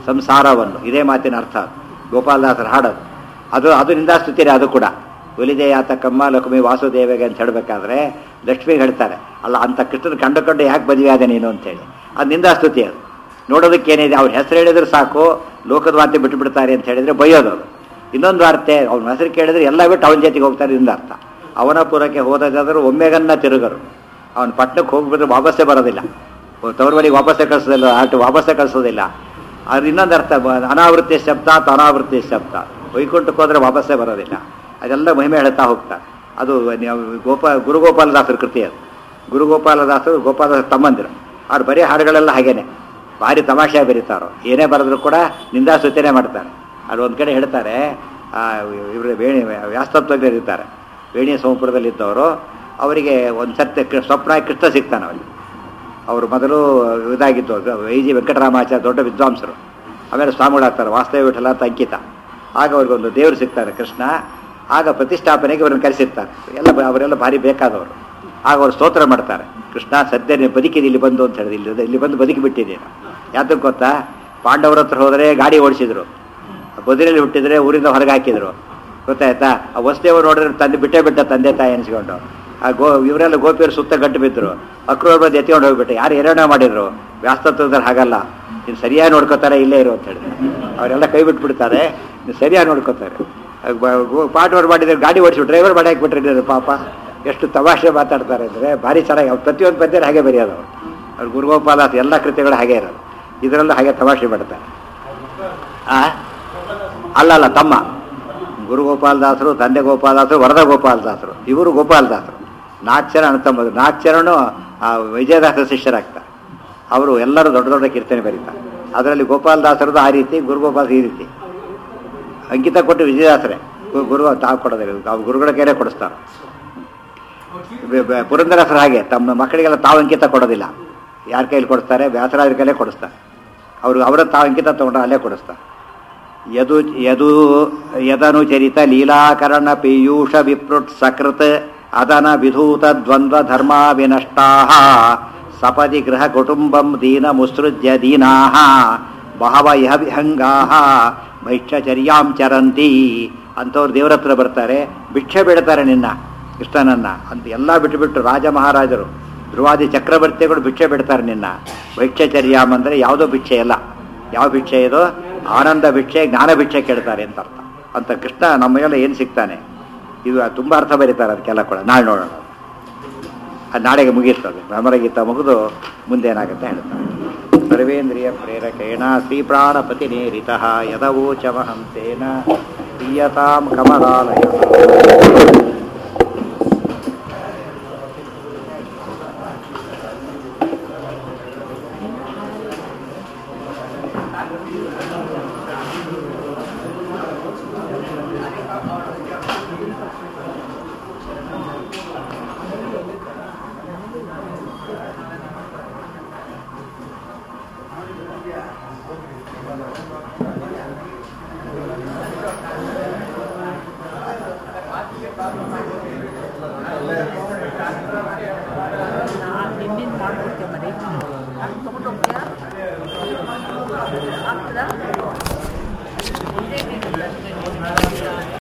Speaker 1: ಸಂಸಾರವನ್ನು ಇದೇ ಮಾತಿನ ಅರ್ಥ ಅದು. ಗೋಪಾಲದಾಸರ ಹಾಡೋದು ಅದು ಅದು ನಿಂದಾಸ್ತುತಿರೇ ಅದು ಕೂಡ ಒಲಿದೆಯಾತ ಕಮ್ಮ ಲಕ್ಷ್ಮಿ ವಾಸುದೇವಗೆ ಅಂತ ಹೇಳಬೇಕಾದ್ರೆ ಲಕ್ಷ್ಮಿಗೆ ಹೇಳ್ತಾರೆ ಅಲ್ಲ ಅಂತ ಕೃಷ್ಣನ ಕಂಡು ಕಂಡು ಯಾಕೆ ಮದುವೆ ಆದ ನೀನು ಅಂತೇಳಿ ಅದು ನಿಂದಾಸ್ತುತಿ ಅದು ನೋಡೋದಕ್ಕೇನಿದೆ ಅವ್ರ ಹೆಸರು ಹೇಳಿದ್ರೆ ಸಾಕು ಲೋಕದ ವಾರ್ತೆ ಬಿಟ್ಟು ಬಿಡ್ತಾರೆ ಅಂತ ಹೇಳಿದ್ರೆ ಬೈಯೋದು ಅದು ಇನ್ನೊಂದು ವಾರ್ತೆ ಅವನ ಹೆಸರು ಕೇಳಿದ್ರೆ ಎಲ್ಲ ಬಿಟ್ಟು ಅವನ ಜೊತೆಗೆ ಹೋಗ್ತಾರೆ ಇಂದ ಅರ್ಥ ಅವನ ಪುರಕ್ಕೆ ಹೋದಾಗಾದರೂ ಒಮ್ಮೆಗನ್ನ ತಿರುಗರು ಅವನ ಪಟ್ಟಣಕ್ಕೆ ಹೋಗ್ಬಿಟ್ರೆ ವಾಪಸ್ಸೇ ಬರೋದಿಲ್ಲ ತವ್ರ ಮನೆಗೆ ವಾಪಸ್ಸೇ ಕಳಿಸೋದಿಲ್ಲ ಆಟು ವಾಪಸ್ಸೇ ಕಳಿಸೋದಿಲ್ಲ ಅದು ಇನ್ನೊಂದು ಅರ್ಥ ಬ- ಅನಾವೃತ್ತಿ ಶಬ್ದ ಅನಾವೃತ್ತಿ ಶಬ್ದ ವೈಕುಂಠಕ್ಕೆ ಹೋದ್ರೆ ವಾಪಸ್ಸೇ ಬರೋದಿಲ್ಲ ಅದೆಲ್ಲ ಮಹಿಮೆ ಹೇಳ್ತಾ ಹೋಗ್ತಾರೆ ಅದು ನೀವು ಗೋಪಾ ಗುರುಗೋಪಾಲದಾಸರ ಕೃತಿ ಅದು ಗುರುಗೋಪಾಲದಾಸರು ಗೋಪಾಲದಾಸ ತಮ್ಮಂದಿರು ಅವ್ರು ಬರೀ ಹಾಡುಗಳೆಲ್ಲ ಹಾಗೇನೆ ಭಾರಿ ತಮಾಷೆ ಬರೀತಾರೋ ಏನೇ ಬರೆದ್ರು ಕೂಡ ನಿಂದಾಸ್ತುತಿನೇ ಮಾಡ್ತಾರೆ ಅಲ್ಲಿ ಒಂದು ಕಡೆ ಹೇಳ್ತಾರೆ ಇವರು ವೇಣಿ ವ್ಯಾಸ್ತತ್ವಜ್ಞರು ಇರ್ತಾರೆ ವೇಣಿ ಸೋಮಪುರದಲ್ಲಿದ್ದವರು ಅವರಿಗೆ ಒಂದು ಸತ್ಯ ಕೃ- ಸ್ವಪ್ನ ಕೃಷ್ಣ ಸಿಗ್ತಾನೆ ಅವರಿಗೆ ಅವರು ಮೊದಲು ಇದಾಗಿದ್ದು ವೈ ಜಿ ವೆಂಕಟರಾಮಾಚಾರ್ಯ ದೊಡ್ಡ ವಿದ್ವಾಂಸರು ಆಮೇಲೆ ಸ್ವಾಮಿಗಳಾಗ್ತಾರೆ ವಾಸ್ತವ ವಿಠಲ ಅಂತ ಅಂಕಿತ ಆಗ ಅವ್ರಿಗೊಂದು ದೇವರು ಸಿಗ್ತಾರೆ ಕೃಷ್ಣ ಆಗ ಪ್ರತಿಷ್ಠಾಪನೆಗೆ ಅವ್ರನ್ನ ಕರೆಸಿರ್ತಾರೆ ಎಲ್ಲ ಬ- ಅವರೆಲ್ಲ ಭಾರಿ ಬೇಕಾದವರು ಆಗ ಅವರು ಸ್ತೋತ್ರ ಮಾಡ್ತಾರೆ ಕೃಷ್ಣ ಸದ್ಯ ನೀವು ಬದುಕಿದೆ ಇಲ್ಲಿ ಬಂದು ಅಂತ ಹೇಳಿದ್ರು ಇಲ್ಲಿ ಇಲ್ಲಿ ಬಂದು ಬದುಕಿ ಬಿಟ್ಟಿದ್ದೀರಾ ಯಾತಕ್ಕೆ ಗೊತ್ತಾ ಪಾಂಡವರ ಹತ್ರ ಹೋದರೆ ಗಾಡಿ ಓಡಿಸಿದ್ರು ಬದುರಲ್ಲಿ ಹುಟ್ಟಿದ್ರೆ ಊರಿಂದ ಹೊರಗೆ ಹಾಕಿದ್ರು ಗೊತ್ತಾಯ್ತಾ ಆ ವಸುದೇವರು ನೋಡಿದ್ರೆ ತಂದೆ ಬಿಟ್ಟೇ ಬಿಟ್ಟ ತಂದೆ ತಾಯಿ ಅನಿಸ್ಕೊಂಡು ಆ ಗೋ ಇವರೆಲ್ಲ ಗೋಪಿಯರು ಸುತ್ತ ಗಟ್ಟು ಬಿದ್ದರು ಅಕ್ರೂರ್ ಬಂದು ಎತ್ಕೊಂಡು ಹೋಗ್ಬಿಟ್ಟು ಯಾರು ಎರಡನೇ ಮಾಡಿದ್ರು ವ್ಯಾಸ್ತತ್ವದಲ್ಲಿ ಹಾಗಲ್ಲ ನೀನು ಸರಿಯಾಗಿ ನೋಡ್ಕೋತಾರೆ ಇಲ್ಲೇ ಇರು ಅಂತ ಹೇಳಿದ್ರು ಅವರೆಲ್ಲ ಕೈ ಬಿಟ್ಬಿಡ್ತಾರೆ ನೀವು ಸರಿಯಾಗಿ ನೋಡ್ಕೋತಾರೆ ಪಾಠವರು ಮಾಡಿದ್ರೆ ಗಾಡಿ ಓಡಿಸಿ ಡ್ರೈವರ್ ಮಾಡಿ ಹಾಕ್ಬಿಟ್ರೆ ಪಾಪ ಎಷ್ಟು ತಮಾಷೆ ಮಾತಾಡ್ತಾರೆ ಅಂದರೆ ಭಾರಿ ಚೆನ್ನಾಗಿ ಅವ್ರು ಪ್ರತಿಯೊಂದು ಪದ್ಯರು ಹಾಗೆ ಬರೆಯೋದು ಅವರು ಅವ್ರು ಗುರುಗೋಪಾಲ ಎಲ್ಲ ಕೃತ್ಯಗಳು ಹಾಗೆ ಇರೋದು ಇದರಲ್ಲೂ ಹಾಗೆ ತಮಾಷೆ ಮಾಡ್ತಾರೆ ಆ ಅಲ್ಲ ಅಲ್ಲ ತಮ್ಮ ಗುರು ಗೋಪಾಲದಾಸರು ತಂದೆ ಗೋಪಾಲದಾಸರು ವರದ ಗೋಪಾಲದಾಸರು ಇವರು ಗೋಪಾಲದಾಸರು ನಾಲ್ಕು ಜನ ಅಣ್ತಂಬರು ನಾಲ್ಕು ಜನನು ಆ ವಿಜಯದಾಸರ ಶಿಷ್ಯರಾಗ್ತಾರೆ ಅವರು ಎಲ್ಲರೂ ದೊಡ್ಡ ದೊಡ್ಡ ಕೀರ್ತನೆ ಬರೀತಾರೆ ಅದರಲ್ಲಿ ಗೋಪಾಲದಾಸರದ್ದು ಆ ರೀತಿ ಗುರು ಗೋಪಾಲ ಈ ರೀತಿ ಅಂಕಿತ ಕೊಟ್ಟು ವಿಜಯದಾಸರೇ ಗು- ಗುರು ತಾವು ಕೊಡೋದಿಲ್ಲ ಅವ್ರು ಗುರುಗಳ ಕೈಲೇ ಕೊಡಿಸ್ತಾರೆ ಬೆ- ಬೆ- ಪುರಂದರಸರು ಹಾಗೆ ತಮ್ಮ ಮಕ್ಕಳಿಗೆಲ್ಲ ತಾವು ಅಂಕಿತ ಕೊಡೋದಿಲ್ಲ ಯಾರ ಕೈಲಿ ಕೊಡಿಸ್ತಾರೆ ವ್ಯಾಸರಾಜರ ಕೈಲೇ ಕೊಡಿಸ್ತಾರೆ ಅವರು ಅವರ ತಾವು ಅಂಕಿತ ತಗೊಂಡ್ರೆ ಅಲ್ಲೇ ಕೊಡಿಸ್ತಾರೆ ಯದು ಯದು ಯದನುಚರಿತ ಲೀಲಾಕರಣ ಪೀಯೂಷ ವಿಪ್ರುಟ್ ಸಕೃತ್ ಅದನ ವಿಧೂತ ದ್ವಂದ್ವ ಧರ್ಮ ವಿನಷ್ಟಾ ಸಪದಿ ಗೃಹ ಕುಟುಂಬಂ ದೀನ ಮುಸೃಜ್ಯ ದೀನಾ ಬಹವ ಇಹ ವಿಹಂಗಾ ಭೈಕ್ಷಚರ್ಯಾಂ ಚರಂತಿ ಅಂಥವ್ರು ದೇವ್ರ ಹತ್ರ ಬರ್ತಾರೆ ಭಿಕ್ಷೆ ಬಿಡ್ತಾರೆ ನಿನ್ನ ಕೃಷ್ಣನನ್ನ ಅಂತ ಎಲ್ಲ ಬಿಟ್ಟುಬಿಟ್ಟು ರಾಜ ಮಹಾರಾಜರು ಧ್ರುವಾದಿ ಚಕ್ರವರ್ತಿಗಳು ಭಿಕ್ಷೆ ಬಿಡ್ತಾರೆ ನಿನ್ನ ಭೈಕ್ಷಚರ್ಯಾಮ್ ಅಂದರೆ ಯಾವುದೋ ಭಿಕ್ಷೆ ಅಲ್ಲ ಯಾವ ಭಿಕ್ಷೆ ಇದು ಆನಂದ ಭಿಕ್ಷೆ ಜ್ಞಾನ ಭಿಕ್ಷೆ ಕೇಳ್ತಾರೆ ಅಂತ ಅರ್ಥ ಅಂತ ಕೃಷ್ಣ ನಮಗೆಲ್ಲ ಏನು ಸಿಗ್ತಾನೆ ಇದು ತುಂಬ ಅರ್ಥ ಬರೀತಾರೆ ಅದಕ್ಕೆಲ್ಲ ಕೂಡ ನಾಳೆ ನೋಡೋಣ ಅದು ನಾಳೆಗೆ ಮುಗಿರ್ತದೆ ಭ್ರಮರಗೀತ ಮುಗಿದು ಮುಂದೆ ಏನಾಗುತ್ತೆ ಹೇಳ್ತಾರೆ ಸರ್ವೇಂದ್ರಿಯ ಪ್ರೇರಕೇಣ ಶ್ರೀ ಪ್ರಾಣಪತಿ ನೇರಿತ ಯದವೋಚಮಹಂತೇನ ಪ್ರಿಯತಾಂ ಕಮಲಾಲಯ